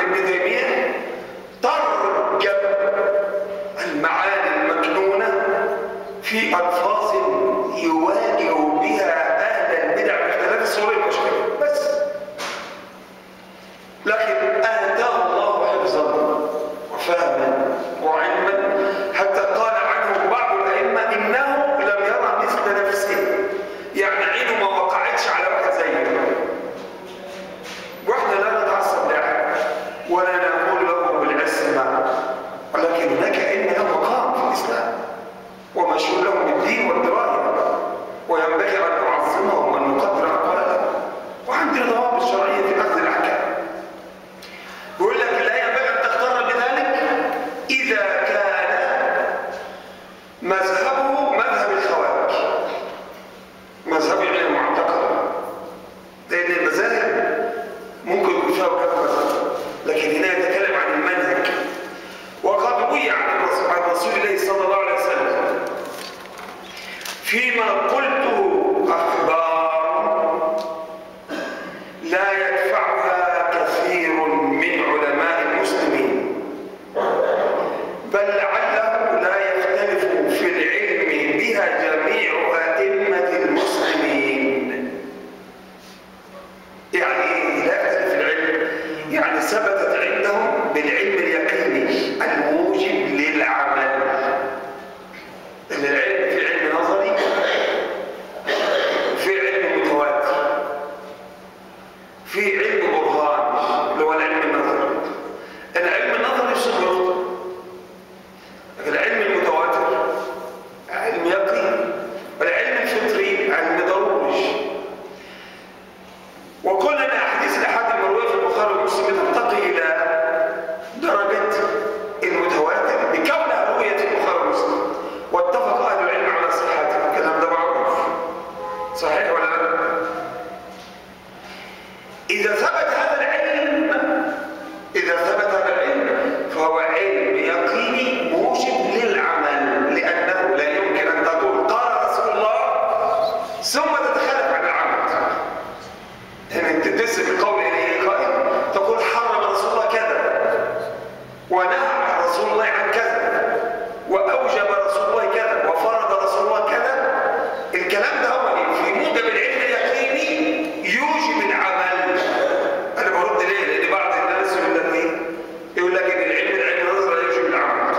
ابن تيمية ترجم المعاني المكنونة في ألفاظ يواجه بها أهل البدع باختلاف الصور المشكلة بس لكن آتاه الله حفظا وفهما وعلما حتى قال عنه بعض الأئمة إنه لم يرى مثل نفسه يعني عينه ما وقعتش على واحد زيه واحنا لا نتعصب لأحد ولا نقول له بالعصمة ولكن هناك أئمة له مقام في الإسلام ومشهور لهم بالدين والدراية وينبغي أن نعظمهم وأن نقدر أقوالهم وعندنا ضوابط شرعية في أخذ الأحكام بيقول لك لا ينبغي أن تختار بذلك إذا كان مذهبه مذهب الخوارج مذهب يعني معتقد لأن المذاهب ممكن يكون فيها وجهات نظر لكن هنا يتكلم عن المنهج وقد روي عن الرسول عن رسول الله صلى الله عليه وسلم فيما قلته أخبار لا يدفعها كثير من علماء المسلمين بل لعله لا يختلف في العلم بها جميع أئمة المسلمين يعني إيه لا يختلف في العلم يعني ثبتت عندهم بالعلم اليقيني الموجب للعمل إن العلم في علم نظري في علم متواتر في علم برهان اللي هو العلم النظري العلم النظري صغر لكن العلم المتواتر علم يقين والعلم الفطري علم ضروري وقلنا ان احاديث الاحاد المرويه في البخاري ومسلم ترتقي الى درجه المتواتر بكونها رؤيه البخاري ومسلم واتفق اهل العلم على صحتها الكلام ده معروف صحيح ولا لا؟ اذا ثبت هذا العلم اذا ثبت هذا العلم فهو علم يقيني موجب للعمل لانه لا يمكن ان تقول قال رسول الله ثم تتخلف عن العمل يعني انت تنسب القول اليه قائل تقول حرم رسول الله كذا ونهى رسول الله عن كذا واوجب رسول الله كذا وفرض رسول الله كذا الكلام ده هو في موجب العلم اليقيني يوجب العمل انا برد ليه لان بعض الناس يقول لك ايه يقول لك ان العلم العلم النظري لا يوجب العمل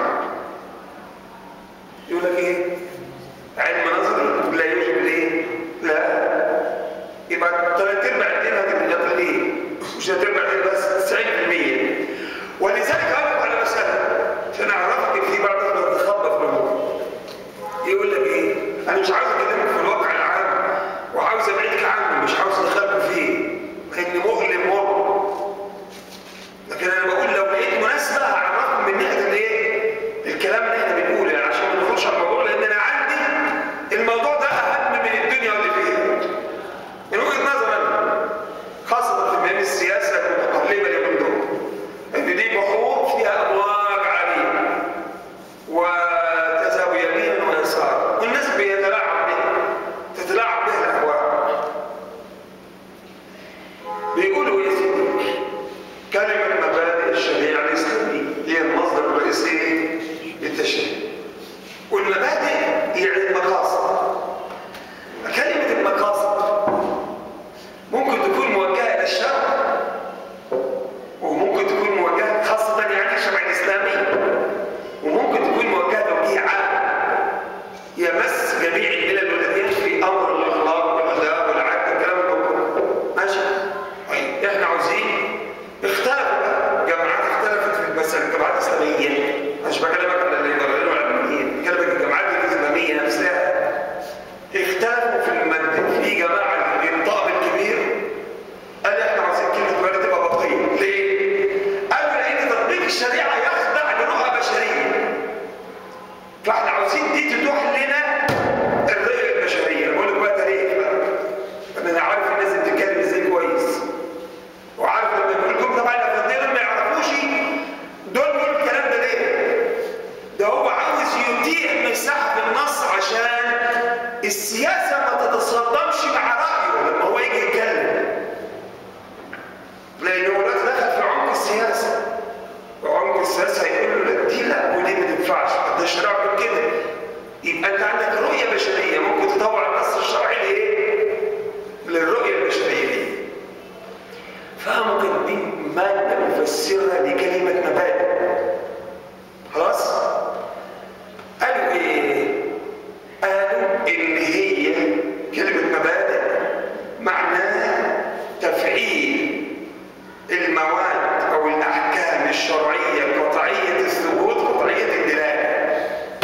يقول لك ايه علم نظري لا يوجب الايه لا يبقى ثلاث ارباع الدين هتبقى ايه مش هتربع بس 90% ولذلك اقول على مساله عشان اعرفك ان في بعض الناس بتتخبط في الموضوع يقول لك ايه انا مش عاوز اكلمك في الواقع العام وعاوز ابعدك عنه مش عاوز ادخلكم فيه لان مؤلم مر لكن انا بقول لو لقيت مناسبه هعرفكم من ناحيه الايه الكلام اللي احنا بنقوله يعني عشان ما نخش على الموضوع لان انا عندي الموضوع ده اهم من الدنيا واللي فيها من وجهه نظري انا خاصه في مجال السياسه المتقلبه اليومين دول ان دي بحور فيها امواج عاليه وتذهب يمينا ويسارا والناس بيتلاعب بها تتلاعب بها الاهواء بيقولوا يا سيدي كلمه مبادئ الشريعه الاسلاميه هي المصدر الرئيسي للتشريع والمبادئ يعني المقاصد كلمه المقاصد ممكن تكون موجهه الى الشرع وممكن تكون موجهه خاصه يعني الشرع الاسلامي وممكن تكون موجهه توجيه عام يمس جميع الملل والاديان في امر الاخلاق والاخلاق والعدل والكلام ده كله ماشي طيب احنا عاوزين اختلفوا بقى جماعات اختلفت في المسألة الجماعات الاسلاميه مش بكلمك عن اللي يدرسوا العلمانيين بكلمك الجماعات الاسلاميه نفسها اختلفوا في المادة في جماعه الطقم الكبير قال احنا عاوزين كلمه بلد تبقى بقيه ليه؟ قالوا لان تطبيق الشريعه يخضع لرؤى بشريه فاحنا عاوزين دي تتوح لنا الرؤيه البشريه بقول لك بقى تاريخ بقى انا عارف الناس اللي بتتكلم ازاي كويس وعارف لما يقول لكم طبعا الافاضل ما يعرفوش دول بيقولوا الكلام ده ليه؟ ده هو عاوز يتيح مساحه في النص عشان السياسه ما تتصادمش مع رايه لما هو يجي يتكلم لان هو دلوقتي دخل في عمق السياسه المؤسسه هيقول له لا دي لا ودي ما تنفعش ده الشرع بيقول كده يبقى انت عندك رؤيه بشريه ممكن تطور النص الشرعي لايه؟ للرؤيه البشريه دي فممكن دي ماده مفسره لكلمه مبادئ خلاص؟ قالوا ايه؟ قالوا ان هي كلمه مبادئ معناها تفعيل المواد او الاحكام الشرعيه قطعيه الثبوت قطعيه الدلاله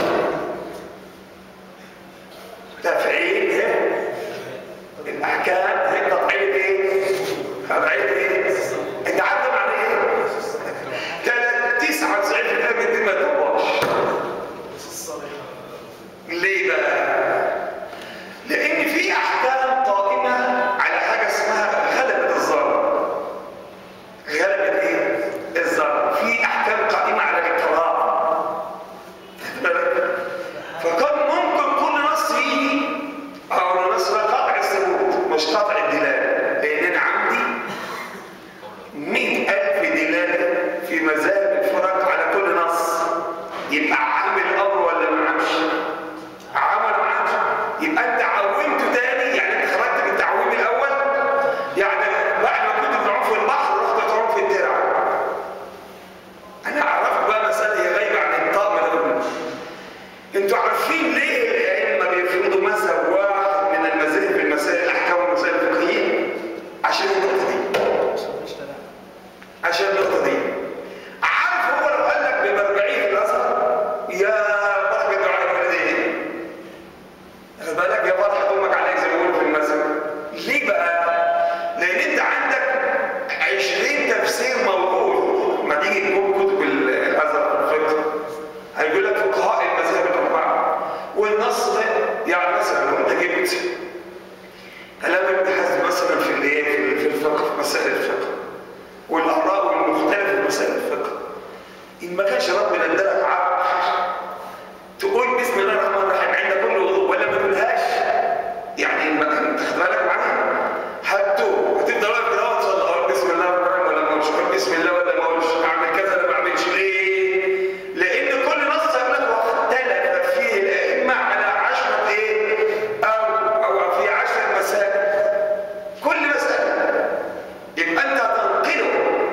تفعيل إيه؟ الاحكام هي قطعيه ايه قطعيه ايه انت عارف معنى ايه كانت 99% من دي ما تطبقش ليه بقى لان في احكام قائمه على حاجه اسمها غلبه الظالم غلبة ايه؟ الظلم في احكام قائمة على القضاء خد بالك؟ فكان ممكن كل نص يجي او نص بقى قطع الثبوت مش قطع الدلالة لان انا عندي مئة ألف دلالة في مذاهب الفرق على كل نص يبقى عامل امر ولا ما عامش؟ عمل ما عامش يبقى انت عومته تاني يعني انت خرجت من التعويم الاول يعني بعد ما كنت بتعوم في البحر رحت تعوم في الترعه انا اعرفك بقى مساله هي غايبه عن الطاقم الاول انتوا عارفين ليه الائمه بيفرضوا مذهب واحد من المذاهب في المسائل الاحكام والمسائل الفقهيه عشان النقطه دي عشان النقطه دي عارف هو لو قال لك بمرجعيه الازهر يا بركه دعاء الوالدين خد بالك يا فرحة أمك عليك زي ما بيقولوا في المثل ليه بقى؟ لأن أنت عندك 20 تفسير موجود ما تيجي تقوم كتب ال- الأزهر في الفقه هيقول لك فقهاء المذاهب الأربعة والنص ده يعني مثلا لو أنت جبت كلام ابن حزم مثلا في الايه في- في الفقه في مسائل الفقه والآراء المختلفة في مسائل الفقه إن ما كانش ربنا ادالك عقل تقول بسم الله الرحمن الرحيم عند كل وضوء ولا ما تقولهاش يعني ما انت خد بالك معايا هتو هتفضل واقف كده وتصلي اقول بسم الله الرحمن الرحيم ولا ما اقولش اقول بسم الله ولا ما اقولش اعمل كذا ولا ما اعملش ليه؟ لان كل نص يقول لك واختلف فيه الائمه على عشره ايه؟ او او في عشر مسائل كل مساله يبقى انت هتنقله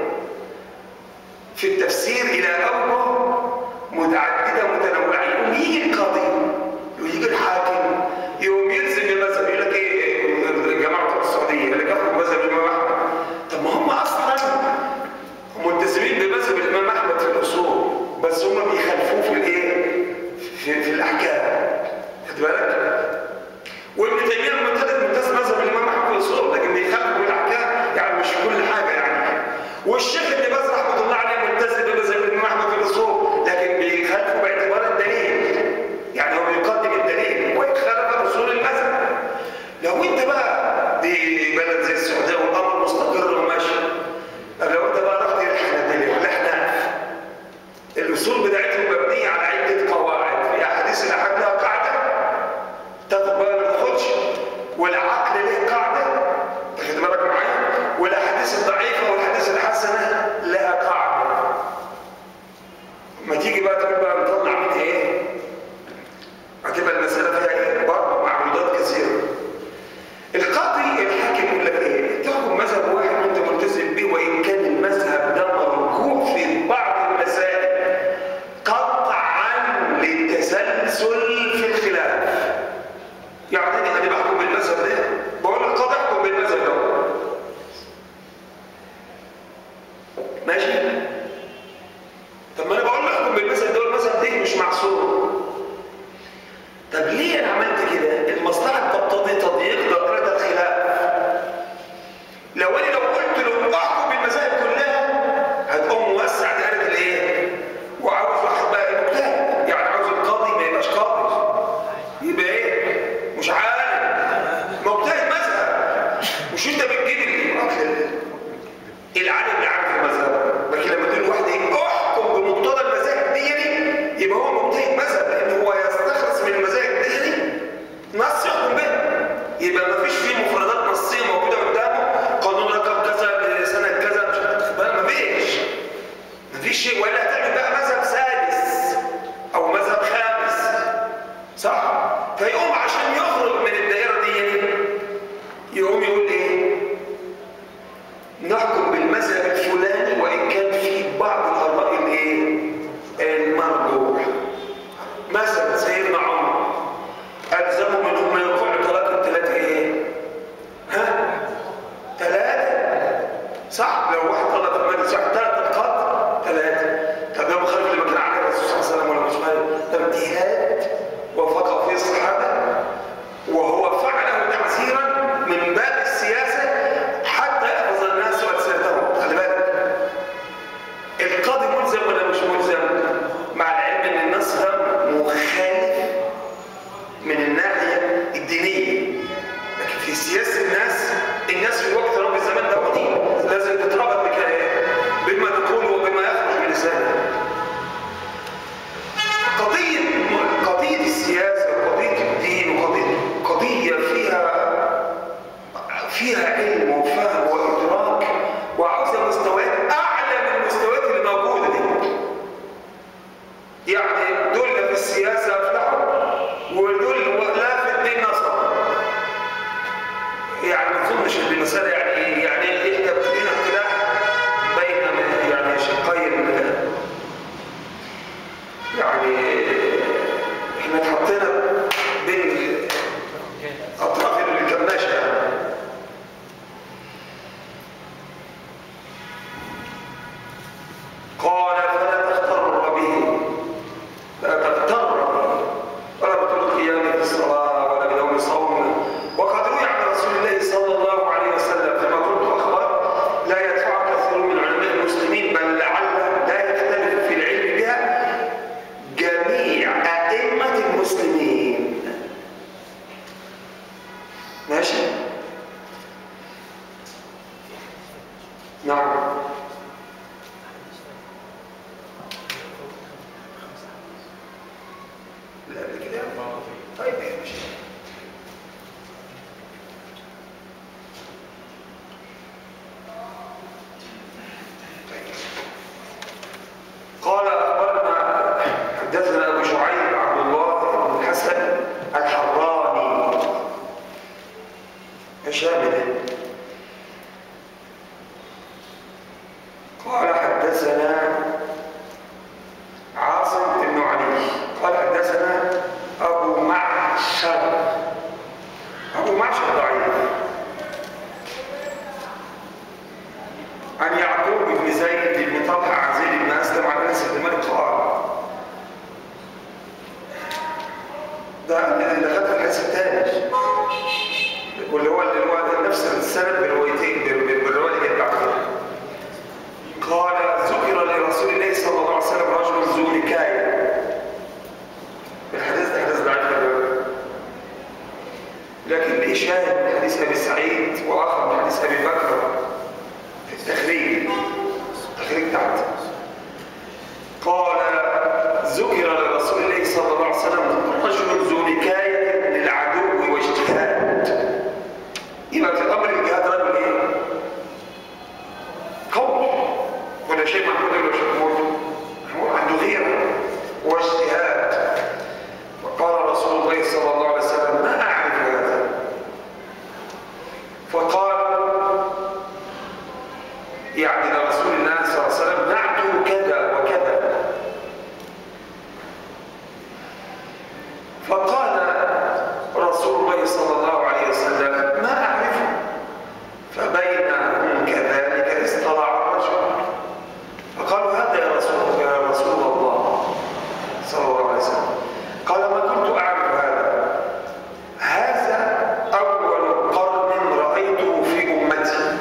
في التفسير الى اوجه متعدده متنوعه يقوم يجي القاضي ويجي الحاكم يقوم يلزم بمذهب يقول لك ايه الجماعه بتوع السعوديه اللي كفروا بمذهب الامام احمد طب ما هم اصلا ملتزمين بمذهب الامام احمد في الاصول بس هم بيخالفوه في الايه؟ في, في الاحكام خد بالك؟ وابن تيميه الملتزم ملتزم مذهب الامام احمد في الاصول لكن بيخالفوا في الاحكام يعني مش في كل حاجه يعني والشيخ ابن باز رحمه الله عليه ملتزم بمذهب الامام احمد في الاصول لكن بيخالفوا باعتبار الدليل يعني هو بيقدم الدليل وان خالف اصول المذهب لو انت بقى دي بلد زي السعوديه والامر مستقر وماشي طب لو انت بقى رحت للحنابله والاحناف الاصول بتاعتهم مبنيه على عده قواعد في احاديث الاحاد لها قاعده تاخد بالك ما تاخدش والعقل له قاعده تاخد بالك معايا والاحاديث الضعيفه والاحاديث الحسنه لها قاعده ما تيجي بقى تقول بقى نطلع منها ايه هتبقى المساله فيها ايه برضه معروضات كثيره القاضي الحاكم يقول لك ايه تحكم مذهب واحد وانت ملتزم به وان كان المذهب ده مرجوح في بعض المسائل قطعا للتسلسل في الخلاف يعني انا بحكم بالمذهب ده بقول القاضي احكم بالمذهب ده ماشي طب ما انا بقول له احكم بالمذهب ده والمذهب ده مش معصوم طب ليه انا عملت كده المصلحه تقتضي تضييق دائره الخلاف لو انا لو قلت له احكم بالمذاهب كلها هتقوم موسع دائره الايه وعاوز واحد بقى مجتهد يعني عاوز القاضي ما يبقاش قاضي يبقى ايه مش عالم مجتهد مذهب مش انت بتجيب ال- العالم اللي عارف المذهب لكن لما تقول لواحد ايه احكم بمقتضى المذاهب دي يبقى هو مجتهد مذهب لان هو يستخلص من المذاهب دي نص يحكم به يبقى ما فيش فيه مفردات نصيه موجوده قدامه قانون رقم كذا سنه كذا مش عارف ما فيش ما فيش شيء ولا هتعمل بقى قال فلا تغتر به لا تغتر به ولا بطول قيام في الصلاة ولا بيوم صوم وقد روي عن رسول الله صلى الله عليه وسلم كما قلت أخبار لا يدفع كثير من علماء المسلمين بل لعل لا يختلف في العلم بها جميع أئمة المسلمين ماشي نعم لا قبل كده طيب ماشي طيب. قال أخبرنا حدثنا أبو شعيب عبد الله بن الحسن الحراني شامل قال حدثنا عاصم بن علي قال حدثنا أبو معشر أبو معشر ضعيف عن يعقوب بن زيد بن طلحة عن زيد بن أسلم عن أنس بن مالك قال ده اللي خد الحديث الثاني واللي هو اللي هو نفس السند بروايتين بالروايه اللي بعد كده قال ذكر لرسول الله صلى الله عليه وسلم رجل ذو نكايه الحديث ده حديث ضعيف لكن ليه شاهد من حديث ابي سعيد واخر من حديث ابي بكر في التخريج التخريج تحت قال ذكر لرسول الله صلى الله عليه وسلم رجل ذو نكايه للعدو واجتهاد يبقى في امر الجهاد رجل ايه؟ قول ولا شيء محمود ولا شيء محمود محمود عنده غيره واجتهاد وقال رسول الله صلى الله عليه وسلم ما اعرف هذا فقال يعني لرسول الله صلى الله عليه وسلم نعت كذا وكذا فقال رسول الله صلى الله عليه وسلم ما أعرفه فبين هم كذلك اصطلع الرجل فقالوا هذا يا رسول يا رسول الله صلى الله عليه وسلم قال ما كنت أعرف هذا هذا أول قرن رأيته في أمتي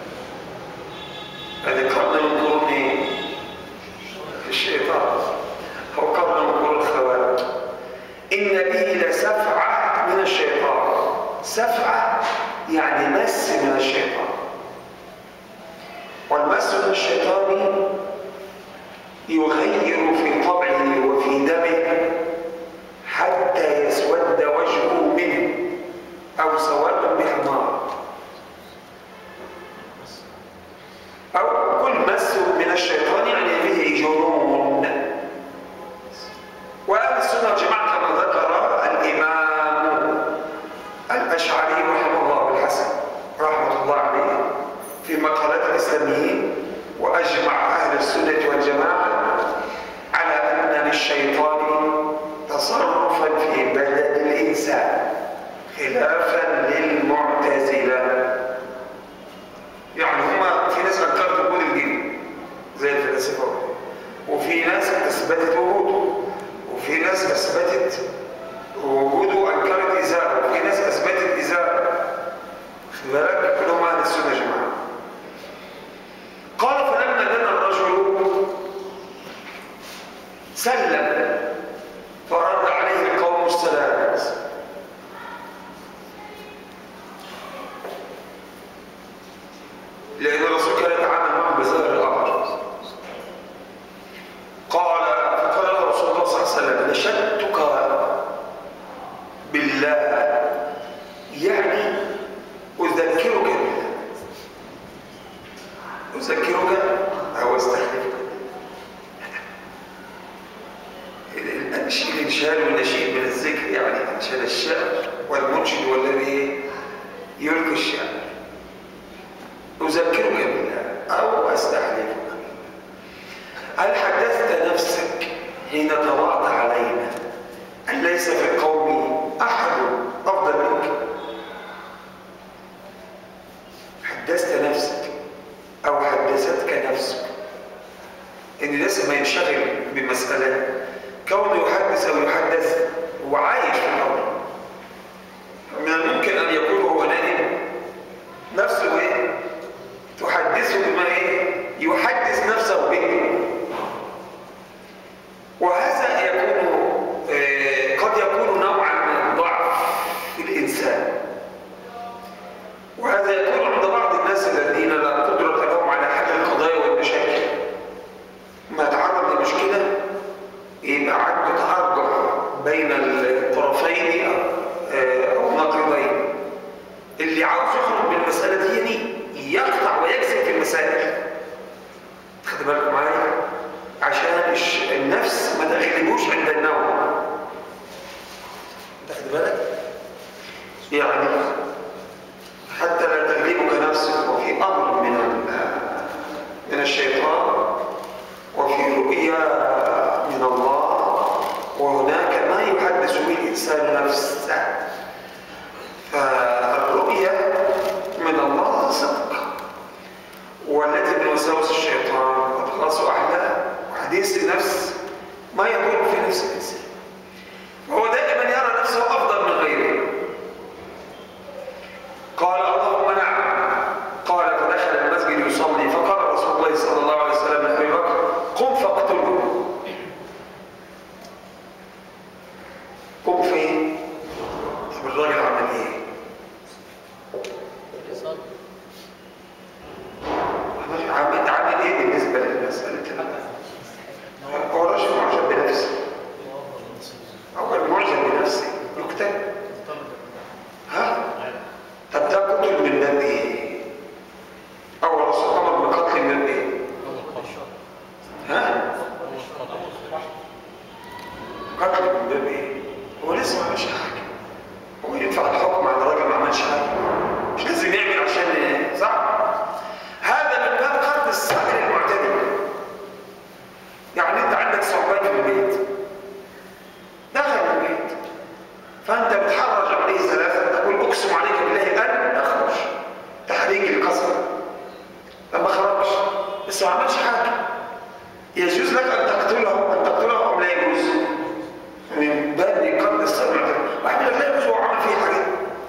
هذه قرن من قرون الشيطان أو قرن من قرون الخوارج إن به لسفعة من الشيطان سفعة يعني مس من الشيطان والمس من الشيطان يغير في طبعه وفي دمه حتى يسود وجهه منه أو سواد بحمار أو كل مس من الشيطان يعني به جنون وأهل السنة والجماعة كما ذكر الإمام الأشعري رحمه الله بالحسن رحمة الله عليه في مقالات الإسلاميين وأجمع أهل السنة والجماعة على أن للشيطان تصرفا في بدن الإنسان خلافا للمعتزلة يعني هما في ناس أنكرت وجود الجن زي الفلاسفة وفي ناس أثبتت وجوده وفي ناس أثبتت وجوده وأنكرت إزاله وفي ناس أثبتت إزاله خد بالك كلهم أهل السنة يا جماعة قال فلما دنا الرجل سلم فرد عليه القوم السلام لأن الرسول كان يتعامل معهم بظاهر الأمر قال فقال له رسول الله صلى الله عليه وسلم نشدتك بالله يعني أذكرك بالله أذكرك أو أستحلفك الأنشيد الإنشاد والنشيد من الذكر يعني أنشاد الشعر والمنشد والذي يلقي الشعر أذكرك بالله أو أستحلفك هل حدثت نفسك حين طلعت علينا أن ليس في القوم أحد أفضل منك حدثت نفسك أو حدثتك نفسك ان لسه ما ينشغل بمسألة كونه يحدث او يحدث هو عايش في الامر من الممكن ان يكون هو نائم نفسه ايه تحدثه بما ايه يحدث نفسه به وهذا يكون آه، قد يكون نوعا من ضعف في الانسان وهذا يكون عند بعض الناس الذين لا قدرة لهم على حل القضايا والمشاكل ما تعرض لمشكلة يبقى عنده تعرض بين الطرفين آه، أو نقيضين اللي عاوز يخرج من المسألة دي دي يقطع ويجزم في المسائل خد بالكم معايا عشان الش- النفس ما تغلبوش عند النوم تاخد بالك يعني حتى لا تغلبك نفسك وفي امر من ال- من الشيطان وفي رؤيا من الله وهناك ما يحدث به الانسان نفسه فالرؤيا من الله صدق والتي من وساوس الشيطان واضغاث احلام وحديث النفس ما يكون في نفس الانسان وهو دائما يرى نفسه افضل من غيره قال اللهم نعم قال فدخل المسجد يصلي فقال رسول الله صلى الله عليه وسلم لابي بكر قم فاقتله قم فين طب الراجل عمل ايه عمل عمل عمل ايه بالنسبه للمساله ال- هو رجل معجب بنفسه هو المعجب بنفسه يقتل ها طب ده قتل من باب ايه او الرسول امر بقتل من باب ايه ها قتل من باب ايه هو لسه ما عملش حاجه هو ينفع الحكم على راجل ما عملش حاجه مش لازم يعمل عشان إيه؟ صح هذا من باب قتل الصابر المعتدل يعني انت عندك صعوبات في البيت دخل البيت فانت بتحرج عليه ثلاثه تقول اقسم عليك بالله ان اخرج تحريج القسم لما خرجش بس ما عملش حاجه يجوز لك ان تقتله ان تقتله ام لا يجوز من باب قتل الصبر واحد يقول لك لا يجوز هو عمل فيه حاجه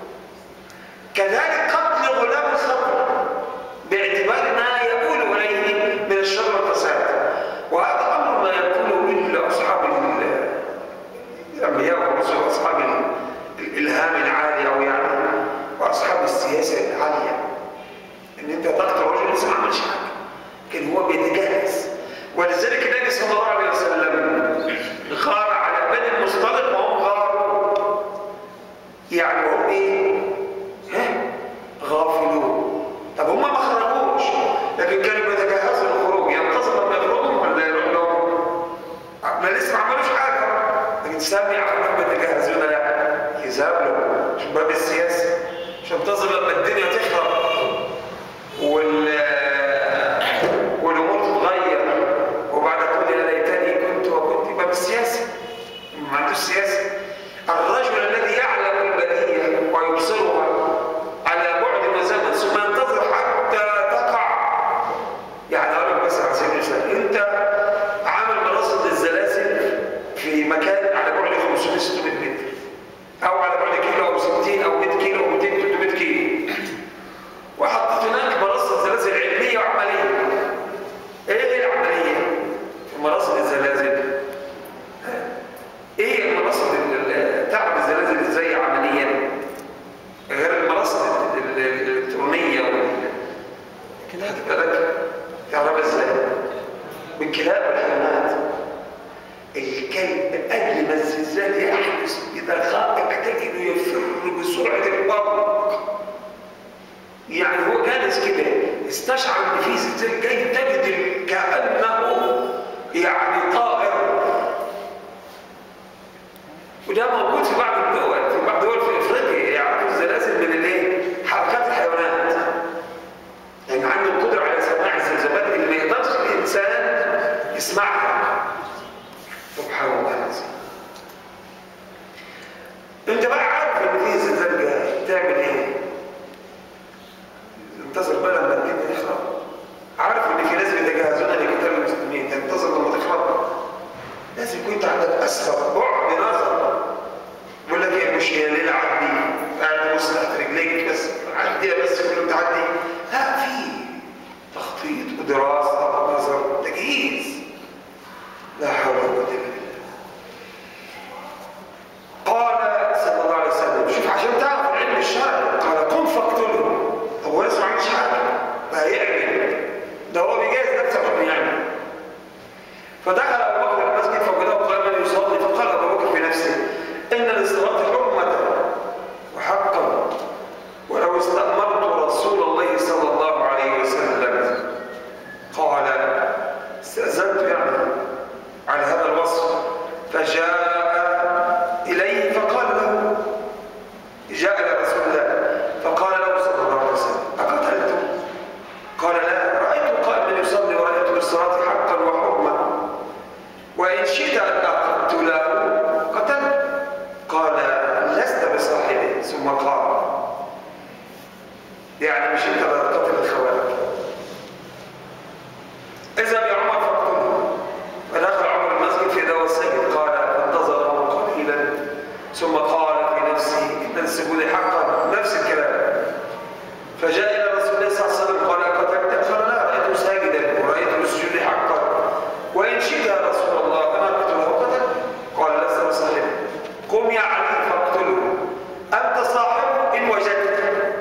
كذلك قتل غلام الصبر باعتبار ما يقول اليه من الشر والفساد وهذا امر ما يقوله الا اصحاب ال- الانبياء والرسل واصحاب ال- الالهام العالي او يعني واصحاب السياسه العاليه ان انت تقتل رجل لسه ما عملش حاجه كان هو بيتجهز ولذلك النبي صلى الله عليه وسلم غار على بني المصطلق وهم غاروا يعني هم ايه؟ ها؟ غافلون طب هم ما خرجوش لكن كانوا بيتجهزوا للخروج ينتظر لما يخرجوا ولا يروح لهم ما لسه ما عملوش حاجه لكن سامع انهم بيتجهزون لا يذهب له شوف باب السياسه مش انتظر لما الدنيا تخرب وال والامور تتغير وبعد كل يا ليتني كنت وكنت باب السياسه ما عندوش سياسه الرجل الذي يعلم البديهه ويبصرها على بعد وزمن ثم ينتظر حتى تقع يعني اقول لك بس على سبيل المثال انت عامل مرصد للزلازل في مكان على بعد 500 600 متر او على بعد كيلو او 60 او 100 كيلو او 200 300 كيلو وحطيت هناك مرصد زلازل علميه وعمليه ايه هي العمليه في مرصد الزلازل ايه المرصد ال- تعب الزلازل ازاي عمليا غير المرصد ال- ال- الالكترونيه وال- خد بالك تعرفها ازاي بالكلاب والحيوانات الكلب قبل ما الزلزال يحدث اذا خاطك تجده يفر بسرعه البرق يعني هو جالس كده استشعر ان في زلزال جاي تجد كانه يعني طائر وده موجود في بعض الدول في بعض الدول في افريقيا يعرفوا الزلازل من الايه؟ حركات الحيوانات يعني عنده القدره على سماع الزلزالات اللي ما يقدرش الانسان يسمعها سبحان الله العظيم انت بقى عارف ان في زلزال جاي تعمل ايه؟ تنتظر بقى لما الدنيا تخرب عارف ان في ناس بيتجهزون لقتال المسلمين تنتظر لا حول ولا قوة إلا بالله قال صلى الله عليه وسلم شوف عشان تعرف العلم الشرعي قال قم فاقتله طب هو لسه ما عملش حاجة ده هيعمل ده هو بيجهز نفسه عشان يعمل فدخل أبو بكر المسجد فوجده قائما يصلي فقال أبو بكر في نفسه إن للصلاة حرمة وحقا ولو استأمرت رسول الله صلى الله عليه وسلم قال استأذنت يعني على هذا الوصف فجاء إليه فقال له جاء إلى رسول الله فقال له صلى الله عليه وسلم أقتلته قال لا رأيت قائما يصلي ورأيت للصلاة حقا وحرمة وإن شئت أن أقتله قتلت قال لست بصاحبه ثم قال يعني مش انت اللي هتقتل الخوارج اذهب يا عمر فاقتله فدخل عمر المسجد في دواء السجد قال فانتظر عمر قليلا ثم قال في نفسه ان السجود حقا نفس الكلام فجاء الى رسول الله صلى الله عليه وسلم قال قتلت قال لا رايته ساجدا ورايت السجود حقا وان شئت يا رسول الله انا اقتله قتل قال لست بصاحبه قم يا علي فاقتله انت صاحبه ان وجدت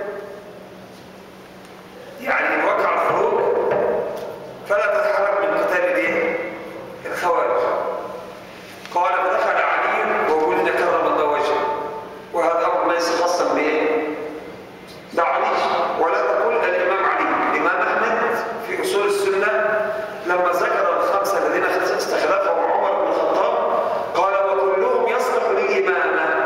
يعني ان وقع الخروج فلا تتحرك من قتال الايه؟ الخوارج قال فدخل علي وولد كرم الله وجهه وهذا امر ليس خاصا بايه؟ بعلي ولا تقول الامام علي الامام احمد في اصول السنه لما ذكر الخمسه الذين استخلفهم عمر بن الخطاب قال وكلهم يصلح للامامه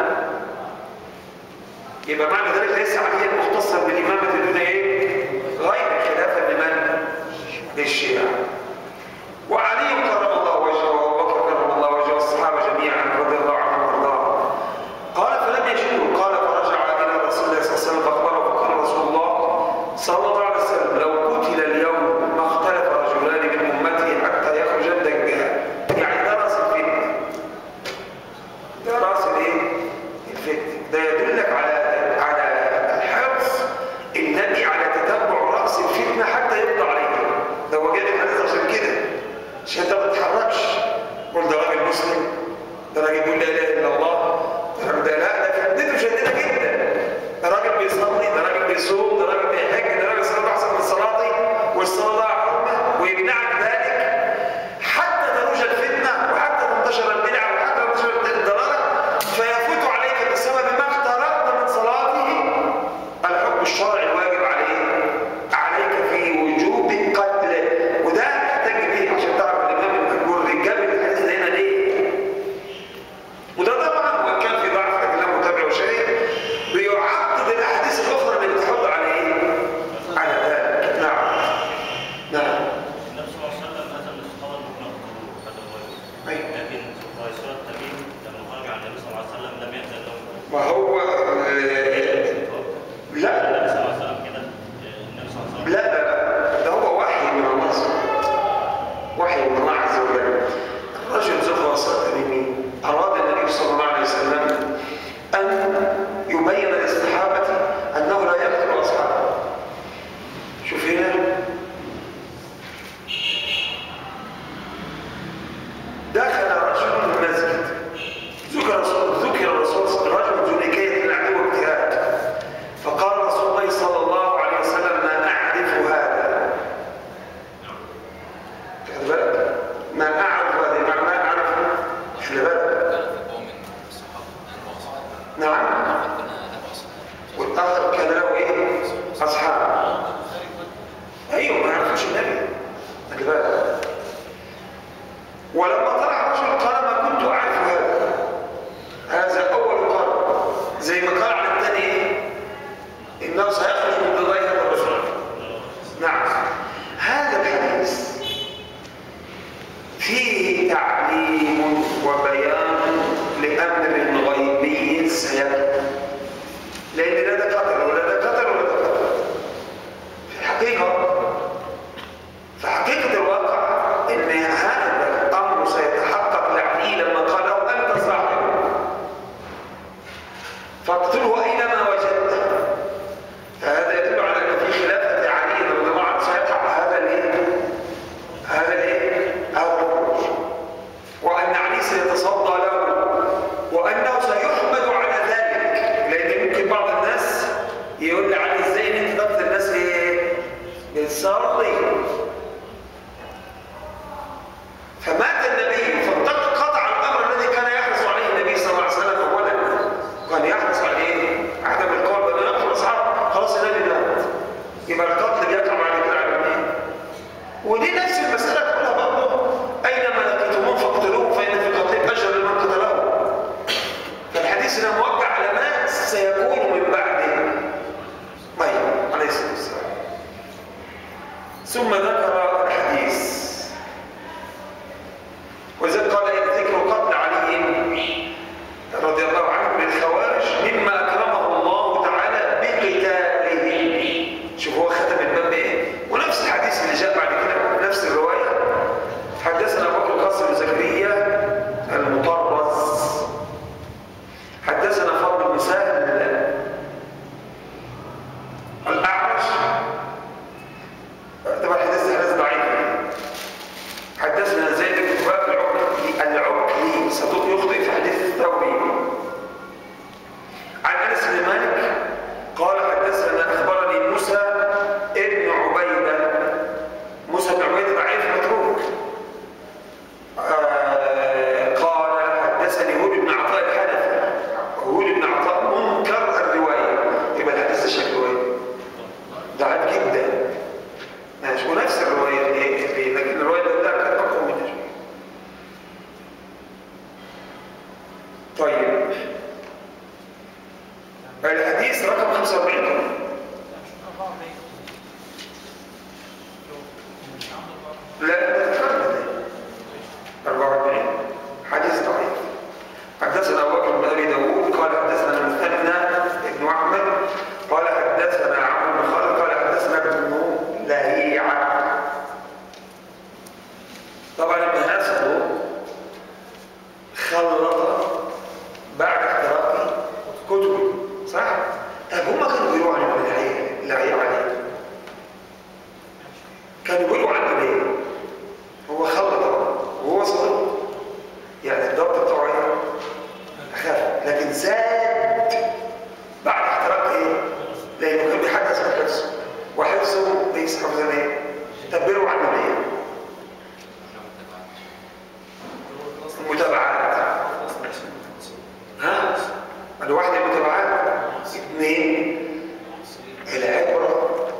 يبقى معنى ذلك ليس عليا مختصا بالامامه دون ايه؟ غير خلافا لمن؟ للشيعة وعلي كرم الله وجهه وابو بكر كرم الله وجهه والصحابه جميعا رضي الله عنهم وارضاهم قال فلم يجده قال فرجع الى رسول الله صلى الله عليه وسلم فاخبره فقال رسول الله صلى الله عليه وسلم لو قتل اليوم ما اختلف رجلان من امتي حتى يخرج الدجال يعني درس الفتنه درس الايه؟ الفتنه ده يدلك على على الحرص النبي على تتبع راس الفتنه حتى يقضى عليها ده هو جاي الحديث عشان كده عشان انت ما تتحركش قول ده راجل مسلم ده راجل بيقول لا اله الا الله ده راجل ده لا ده فندته شديده جدا ده راجل بيصلي ده راجل بيصوم ده راجل بيحج ده راجل صلاه احسن من صلاتي والصلاه حرمه ويمنعك ذلك حتى تروج الفتنه وحتى تنتشر البدع وحتى تنتشر الضلاله فيفوت عليك بسبب ما اخترقت من صلاته الحكم الشرعي الواجب عليه عليك في وجوب القتل وده محتاج بيه عشان تعرف الامام المجبور جاب الحديث ده هنا ليه وده طبعا وان كان في ضعف لكن متابع وشاهد بيعضد الاحاديث الاخرى اللي بتحض على ايه؟ على ذلك نعم نعم النبي صلى الله عليه وسلم أتى للصحابة بمن أقتلوه هذا الرجل أيوة. لكن قيصر التميم لما خرج عن النبي صلى الله عليه وسلم لم يأذن له وهو آه، لا النبي صلى الله عليه وسلم كده النبي صلى الله عليه وسلم لا لا لا ده هو وحي من الله وحي من الله عز وجل الرجل زفر التميمي أراد النبي صلى الله عليه وسلم أن يبين للصحابة أنه لا يقتل أصحابه شوف هنا دخل رجل المسجد ذكر ذكر الرسول رجل ذو نكاية العدو واجتهاد فقال رسول الله صلى الله عليه وسلم ما أعرف هذا خلي بالك ما أعرف هذا معنى ما أعرف خلي بالك نعم والآخر كان له إيه أصحاب أيوه ما يعرفوش النبي خلي بالك ولما طلع رجل قال ما كنت أعرف هذا هذا أول قال زي ما قال على الثاني إيه إنه سيخرج من ضلال هذا الرجل نعم هذا الحديث فيه تعليم وبيان لأمر غيبي سيكون لأن لا ده قتل ولا ده قتل ولا ده قتل في الحقيقة في حقيقة الواقع إن هذا الأمر سيتحقق لعلي لما قال له أنت صاحب فاقتله أينما وجدته فهذا يدل على أن في خلافة علي رضي الله عنه سيقع هذا الإيه؟ هذا الإيه؟ هذا الخروج وذلك قال إيه ذكر قتل علي رضي الله عنه للخوارج مما أكرمه الله تعالى بقتاله شوف هو ختم الباب بإيه ونفس الحديث اللي جاء بعد كده نفس الرواية حدثنا أبو بكر القاسم بن زكريا المطرز حدثنا فضل بن سهل الأعرج طبعا حديث حديث ضعيف حدثنا زيد بن وهب العقلي العقلي صدوق يخطئ في حديث الثوري عن انس بن مالك قال حدثنا اخبرني موسى ابن عبيده موسى بن عبيده ضعيف متروك آه، قال حدثني هود بن عطاء الحنفي وهود بن عطاء منكر الروايه يبقى الحديث ده شكله ايه؟ ضعيف جدا ماشي ونفس الروايه دي دي- لكن الروايه اللي قبلها كانت اقوى منها شوية. طيب الحديث رقم 45 لا ده فرد ده 44 حديث ضعيف حدثنا ابو بكر بن ابي داوود قال حدثنا المثنى ابن احمد قال حدثنا عمرو بن خالد قال حدثنا ابن لهيعه طبعا ابن اسد خلط بعد احتراقه كتب صح؟ طب هم كانوا بيقولوا عن ابن لهيعه لهيعه ليه؟ كانوا بيقولوا عنه ليه؟ هو خلط وهو صدق يعني الضبط بتاعه ايه؟ خف لكن زاد بعد احتراق ايه؟ لانه كان بيحدث عن حفظه وحفظه ليس حفظا ايه؟ تبروا عنه ليه؟ المتابعات ها؟ الواحد المتابعات اثنين العبرة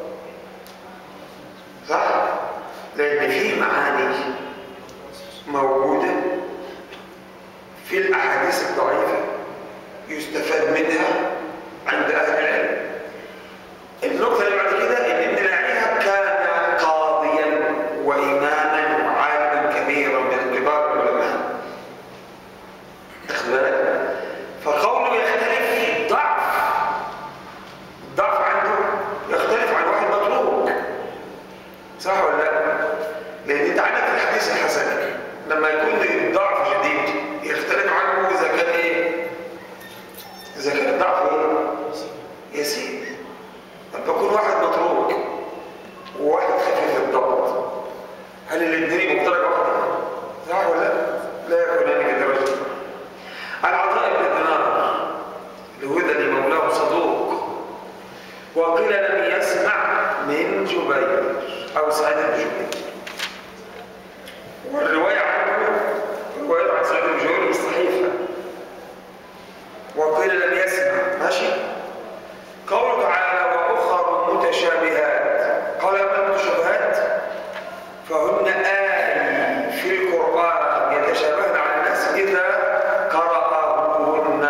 صح؟ لأن في معاني موجودة في الأحاديث الضعيفة يستفاد منها عند أهل العلم النقطة اللي بعد كده إن ابن لعيها كان قاضيا وإماما وعالما كبيرا من كبار العلماء تاخد بالك؟ فقوله يختلف ضعف الضعف عنده يختلف عن واحد مطلوب صح ولا لا؟ لأن أنت عندك في الحديث الحسن لما يكون الضعف شديد يختلف عنه إذا كان إيه؟ إذا كان الضعف إيه؟ يسير لما يكون واحد متروك وواحد خفيف الضبط هل الاثنين بدرجة واحدة؟ صح ولا لا؟ لا يكونان بدرجة عن عطاء بن دينار الهذلي مولاه صدوق وقيل لم يسمع من جبير أو سعيد بن جبير والرواية عنه رواية عن سعيد بن جبير مستحيفة وقيل لم يسمع ماشي قوله تعالى وأخر متشابهات قال أما المتشابهات فهن آي في القرآن يتشابهن على الناس إذا قرأهن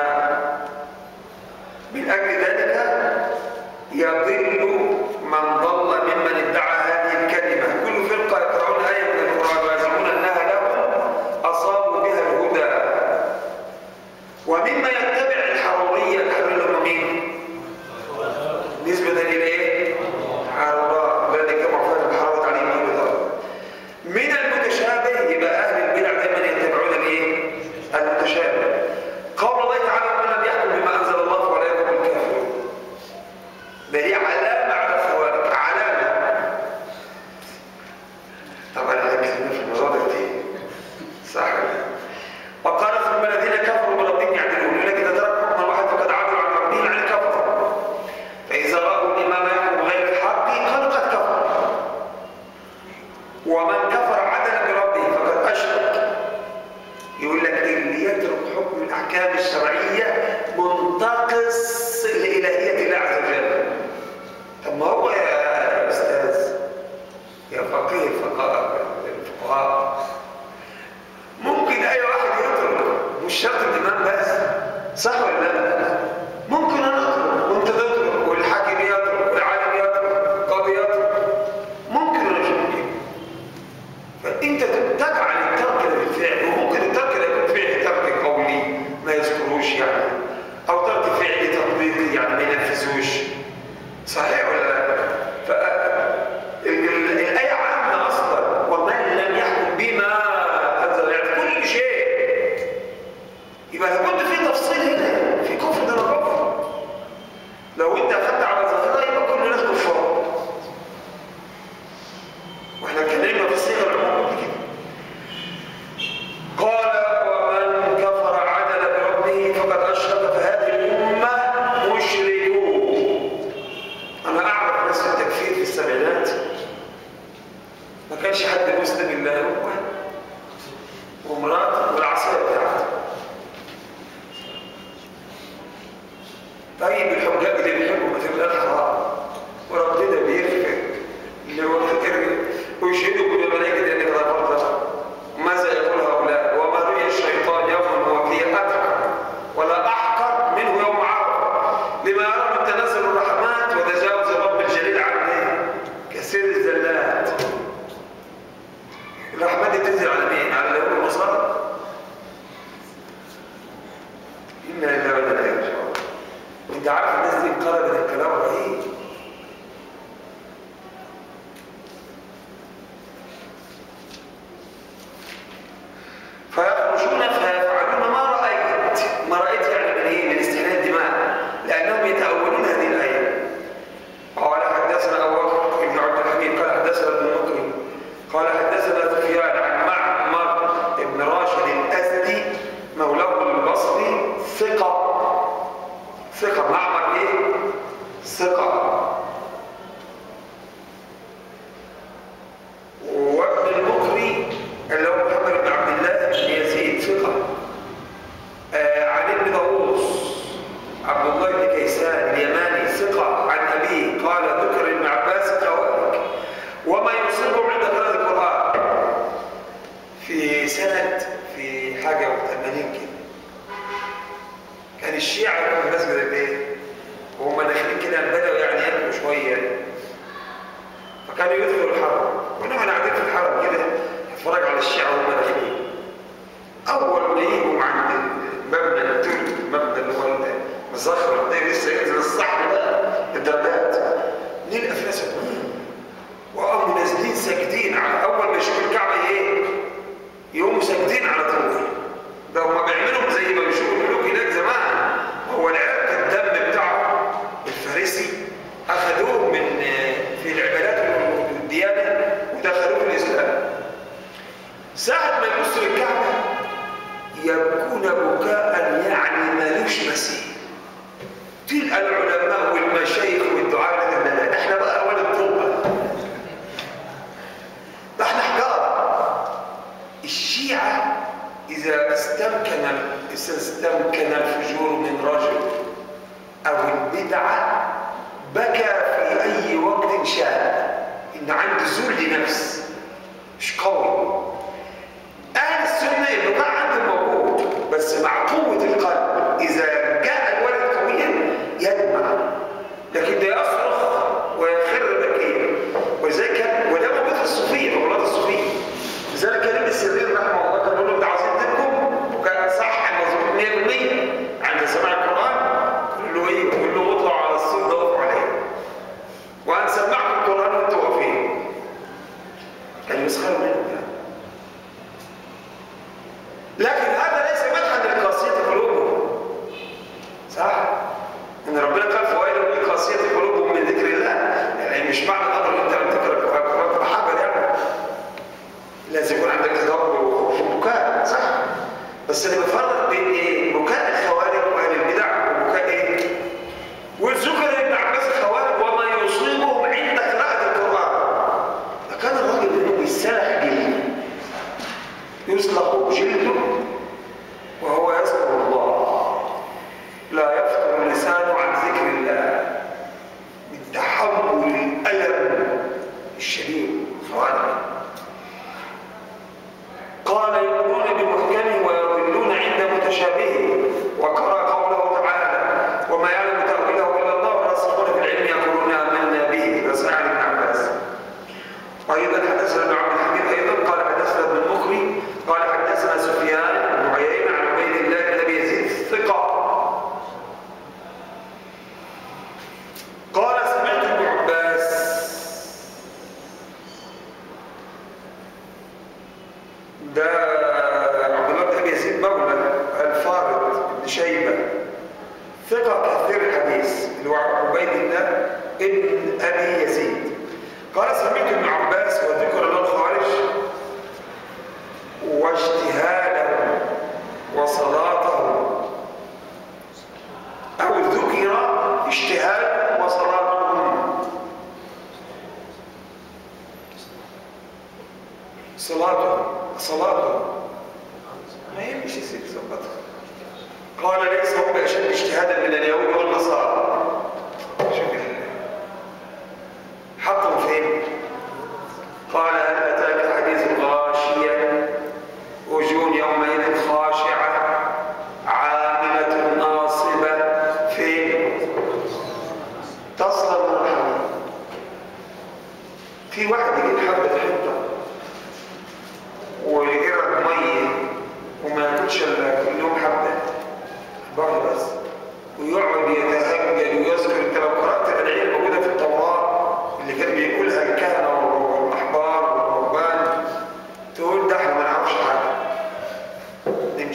من أجل ذلك يضل من ضل ممن ادعى هذه الكلمة كل فرقة يقرؤون آية من القرآن ويزعمون أنها لهم أصابوا بها الهدى ومما يتبع الحرورية الحرورية هم مين؟ نسبة إلى إيه؟ حرورة لأن جمع فيها الحرورة عليهم أبو من المتشابه يبقى أهل البدع دائما يتبعون الإيه؟ المتشابه قول الله تعالى ومن لم يحكم بما أنزل الله فلا يكون الكافرون ده هي علامة على الخوارج علامة طبعا احنا اتكلمنا في الموضوع ده كتير صح وقال ثم الذين كفروا بربهم يعدلون يقول لك اذا ترك حكم الواحد فقد عدلوا عن ربهم يعني كفر فاذا راوا الامام يحكم غير الحق قالوا قد كفر ومن كفر عدلا بربه فقد اشرك يقول لك اللي يترك حكم الاحكام الشرعيه منتقص لالهيه الله عز وجل طب ما هو يا استاذ يا فقيه الفقهاء الفقهاء ممكن اي واحد يترك مش شرط الامام بس صح ولا لا ممكن انا اترك وانت تترك والحاكم يترك والعالم يترك القاضي يترك ممكن ولا مش ممكن فانت تجعل الترك ده بالفعل وهو وتبقى الحرام وربنا بيغفر اللي هو الكرم ويشهدوا كل ملائكة أنك غفرت له ماذا يقول هؤلاء وما رؤي الشيطان يوما هو فيه أكثر ولا أحقر منه يوم عرفة لما يرى من تنزل الرحمات وتجاوز رب الجليل عن إيه؟ كثير الزلات الرحمات دي بتنزل على مين؟ على اليهود والنصارى إنا لله وإنا إليه راجعون أنت عارف الناس دي انقلبت الكلام رهيب فيخرجون فيفعلون ما رأيت ما رأيت يعني من إيه؟ من استحلال الدماء لأنهم يتأولون هذه الآية قال حدثنا أبو بكر بن عبد الحميد قال حدثنا ابن مكرم قال حدثنا سفيان عن معمر بن راشد الأزدي مولاه البصري ثقة ثقة معمر إيه؟ ثقة وابن المقري اللي هو محمد بن عبد الله بن يزيد ثقة آه عن ابن داووس عبد الله بن كيسان اليماني ثقة عن أبيه قال ذكر ابن عباس كوارك وما يصيبهم عند قراءة القرآن في سنة في حاجة وثمانين كده كان الشيعة يروحوا المسجد الايه؟ وهم داخلين كده بدأوا يعني ياكلوا شوية فكانوا يدخلوا الحرم كنا احنا قاعدين في الحرم كده نتفرج على الشيعة وهم داخلين أول ما يجوا عند المبنى التركي المبنى اللي هو المزخرف ده لسه ينزل الصحن بقى الدرجات نلقى في ناس وقاموا نازلين ساجدين على أول ما يشوفوا الكعبة إيه؟ يقوموا ساجدين على طول ده هم بيعملوا زي ما بيشوفوا الملوك هناك زمان هو العرق الدم بتاعه الفارسي أخذوه من في العبادات والديانة ودخلوه في الإسلام ساعة ما يبصوا للكعبة يبكون بكاء يعني مالوش مثيل تلقى العلماء والمشايخ والدعاء لا لا لا احنا بقى اول الطوبة ده احنا حجارة الشيعة إذا استمكن استمكن الفجور من رجل أو البدعة بكى في أي وقت شاء إن عنده ذل نفس مش قوي أهل السنة البكاء عندهم موجود بس مع قوة القلب إذا جاء الولد قويا يدمع لكن ده يصرخ ويخر بكيا ولذلك كان وده موجود في الصوفية في أولاد الصوفية لذلك كان ابن السرير رحمه الله كان بيقول له أنت عايزين تبكم وكان صح مظبوط 100% عند سماع القرآن يقول له إيه؟ يقول له اطلعوا على الصوت ده وقفوا عليه وهنسمعكم القرآن وأنتوا واقفين كان يسخروا منه يعني لكن هذا ليس مدحا للقاسية قلوبهم صح؟ إن ربنا قال فوائد للقاسية قلوبهم من ذكر الله يعني مش معنى الأمر إن أنت لم تقرأ القرآن تبقى حاجة يعني لازم يكون عندك تدبر وبكاء صح؟ بس أنا بفرق بين إيه؟ بكاء الخوارج وأهل البدع وبكاء إيه؟ والذكر ابن عباس الخوارج وما يصيبهم عند قراءة القرآن فكان الراجل منهم يسرح جلده يسلق جلده وهو يذكر الله لا يفتر لسانه عن ذكر الله من تحمل الألم الشديد خوارج قال يؤمنون بمحكمه ويضلون عند متشابهه وقرأ قوله تعالى وما يعلم تأويله إلا الله والراسخون في العلم يقولون آمنا به فسعى ابن عباس أيضا حدثنا ابن عبد الحميد أيضا قال حدثنا ابن المخري قال حدثنا سفيان بن عيينة عن عبيد الله بن أبي يزيد ثقة قال سمعت ابن عباس ده عبد الله بن أبي يزيد مولى الفارض بن شيبة ثقة كثير الحديث اللي هو عبيد الله ابن أبي يزيد قال سمعت ابن عباس وذكر له الخارج واجتهاده وصلاته أو ذكر اجتهاد وصلاتهم صلاته صلاته ما يمشي سيد صلاته قال ليس هم بأشد اجتهادا من اليهود والنصارى شوف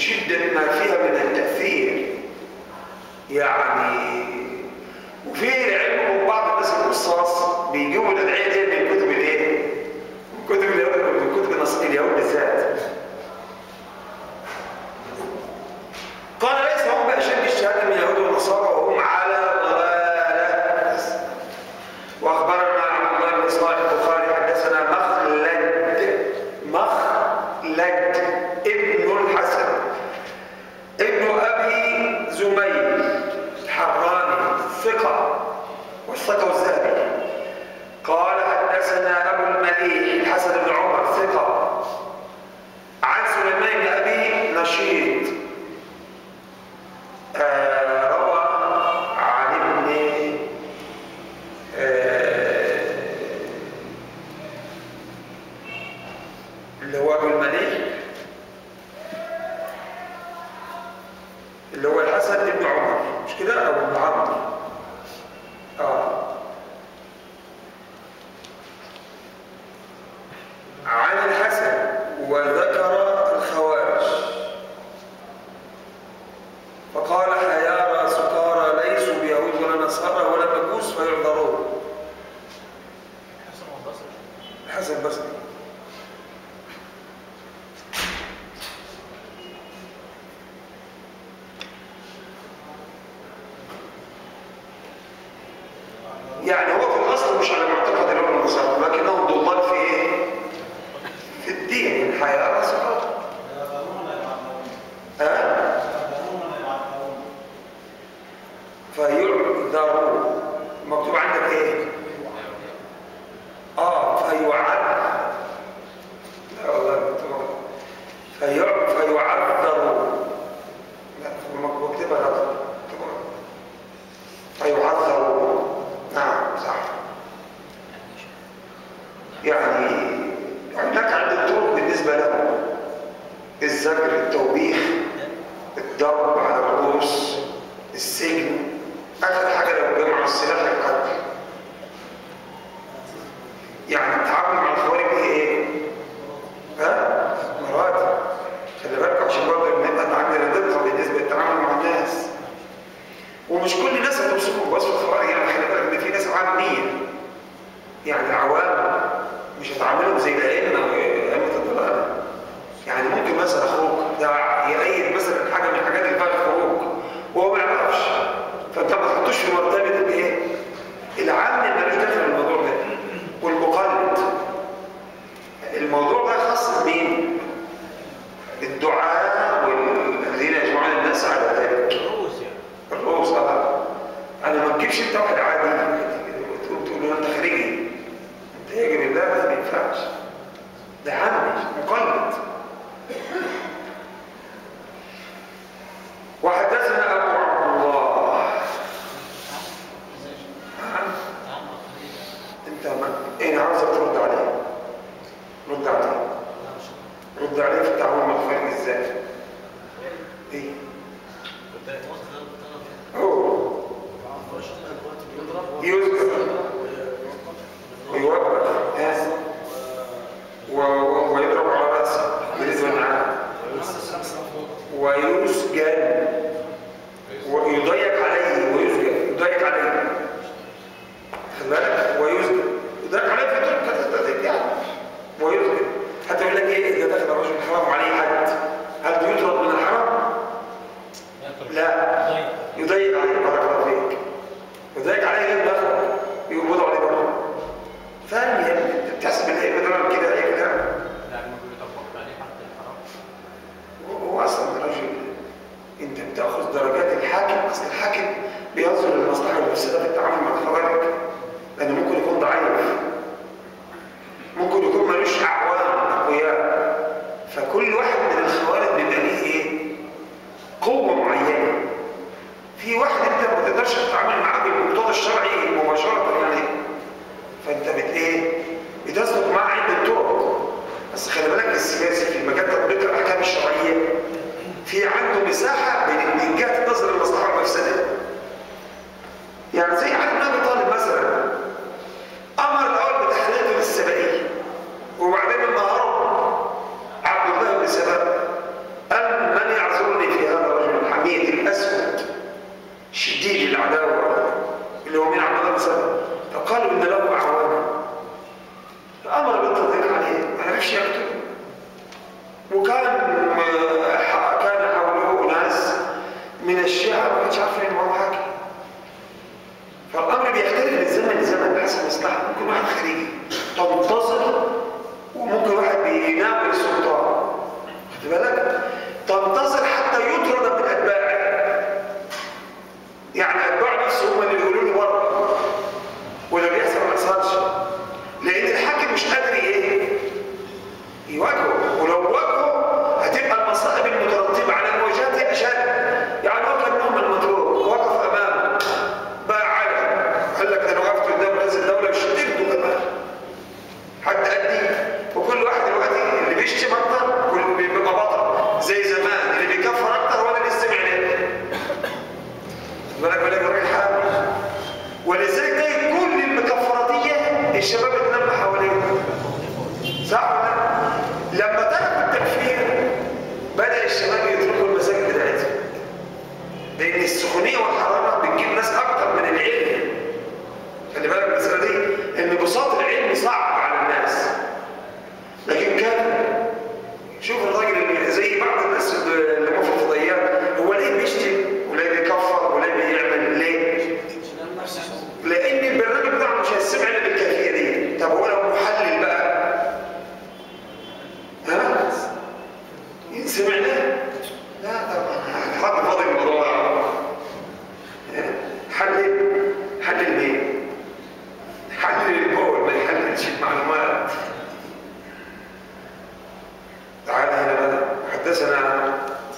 شدة ما فيها من التأثير يعني وفي علم بعض الناس القصاص بيجيبوا الأدعية دي من كتب الايه؟ من كتب اليهود من كتب نص اليهود بالذات قال ليس هم بأشد الشهادة من اليهود والنصارى وهم على ضلالة وأخبرنا عبد الله بن صالح البخاري حدثنا مخلد مخلد ابن الحسن ابن أبي زميل الحراني ثقة والثقة الذهبي قال حدثنا أبو المليح الحسن بن عمر ثقة عن سليمان بن أبي نشيط آه، روى عن ابن آه، اللي هو ابو المليح اللي هو الحسن بن عمر مش كده او ابن عمرو اه عن الحسن وذكر الخوارج فقال حيارى سكارى ليسوا بيهود ولا نصارى ولا مجوس فيعذرون حسن والبصري الحسن البصري يعني هو في الاصل مش على معتقد اليهود والنصارى لكنهم ضلال في ايه؟ في الدين الحياه سكارى ها؟ فيعذرون مكتوب عندك ايه؟ اه فيعذر لا والله مكتوب فيع فيعذرون لا مكتوب كتبها غلط فيعذرون نعم صح يعني هناك عدة طرق بالنسبة لهم الزجر التوبيخ الضرب على الرؤوس السجن آخر حاجة لو جمعوا السلاح القتل يعني التعامل مع الخوارج دي ايه؟ ها؟ مراتب خلي بالكم عشان برضه نبقى عندنا دقة بالنسبة للتعامل مع الناس ومش كل الناس هتمسكوا بوصف الخوارج يعني خلي بالك ان في ناس عامين يعني عوام مش هتعاملهم زي الائمه وائمه الضلال يعني ممكن مثلا اخوك ده يأيد مثلا حاجه من الحاجات اللي فيها الخروج وهو ما يعرفش فانت ما تحطوش في مرتبه الايه؟ العام اللي ملوش دخل في الموضوع ده والمقلد الموضوع ده خاص بمين؟ الدعاء والذين يجمعون الناس على ذلك الرؤوس يعني الرؤوس اه انا ما تجيبش انت واحد عادي تقول تقول له انت خارجي انت يجب الله بس ما ينفعش ده عمي مقلد وحدثنا ابو عبد الله ها؟ انت ما ايه انا عاوزك ترد عليه رد عليه رد عليه في التعامل مع الخارج ازاي ايه هو يذكر ويوقف ها؟ و- و- ويضرب على راسه برزق عنه ويسجن ويضيق عليه ويسجن يضيق عليه خد بالك ويسجن يضيق عليه في طرق كتستهدف يعني ويسجن حتى يقول لك ايه اذا دخل الرجل الحرام عليه حد هل يطرد من الحرم؟ لا يضيق عليه بارك الله فيك يضيق عليه غير دخل يقبضوا عليه برضه فاهم يا ابني انت بتحسب ان هي بدل كده اي كلام يعني ما بيطبقش عليه حد الحرام هو اصلا رجل انت بتاخذ درجات الحاكم اصل الحاكم بينظر للمصلحه والمفسده في التعامل مع الخوارج لانه ممكن يكون ضعيف ممكن يكون ملوش اعوان اقوياء فكل واحد من الخوارج بيبقى ليه ايه؟ قوه معينه في واحد انت ما تقدرش تتعامل معاه بالمقتضى الشرعي مباشره يعني فانت بت ايه؟ بتسلك معاه عده طرق بس خلي بالك السياسي في مجال تطبيق الاحكام الشرعيه في عنده مساحه بين من جهه النظر للمصلحه والمفسده يعني زي علي بن ابي طالب مثلا امر زمن لزمن حسب مصلحه ممكن واحد خارجي طب منتصر وممكن واحد بيناول السلطان خد بالك تنتصر حتى يطرد من اتباعه يعني اتباع نفسه هم اللي يقولوا له بره ولا بيحصل ما يحصلش لان الحاكم مش قادر ايه يواجهه ولو واجهه هتبقى المصائب المترتبه على مواجهته اشد يعني هو كان نوم المطلوب وقف امامه بقى عالم قال لك ده انا وقفت قدام رئيس الدوله مش هتبدو كمان حتى ادي وكل واحد دلوقتي اللي بيشتم اكتر واللي بيبقى بطل زي زمان اللي بيكفر اكتر هو اللي بيستمع ليه بالك بالك راجل حامل ولذلك ده كل المكفراتيه الشباب اتلم حواليه صح ولا لا؟ لما تركوا التكفير بدا الشباب يتركوا المساجد بتاعتهم لان السخونيه والحراره بتجيب ناس اكتر من العلم خلي بالك المساله دي ان بساط العلم صعب على الناس لكن كان شوف الراجل اللي زي بعض الناس اللي هم في الفضائيات هو ليه بيشتم وليه بيكفر وليه بيعمل ليه؟ لان البرنامج بتاعه مش هيستمع الا بالكيفيه دي طب هو لو محلل بقى ها؟ ينسمع له؟ لا طبعا حد فاضي الموضوع ها؟ حلل حلل مين؟ حلل البول ما يحللش المعلومات تعال هنا بقى حدثنا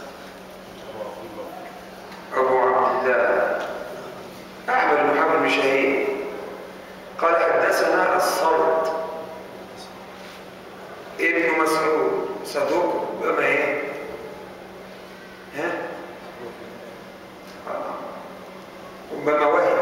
أبو عبد الله أحمد بن محمد بن شهيد قال حدثنا الصمت ابن مسعود صدوق بما ايه؟ ها؟ آه. ربما وهم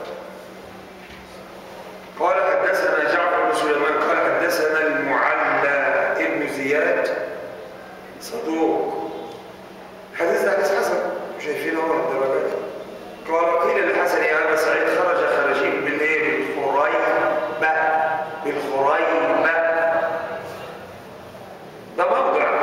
قال حدثنا جعفر بن سليمان قال حدثنا المعلى ابن زياد صدوق حديث ده حديث حسن شايفين هو الدرجات قال قيل للحسن يا ابا سعيد خرج خرجين بالايه بالخريبه بالخريبه ده موضع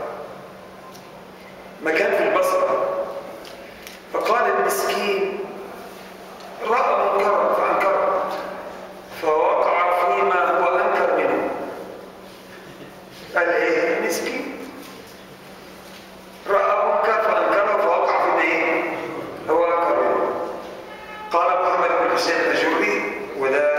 مكان في البصره فقال المسكين راى منكرا فانكره فوقع فيما هو انكر منه قال ايه مسكين راى منكر فانكره فوقع في ايه هو انكر منه قال محمد بن حسين الجري وده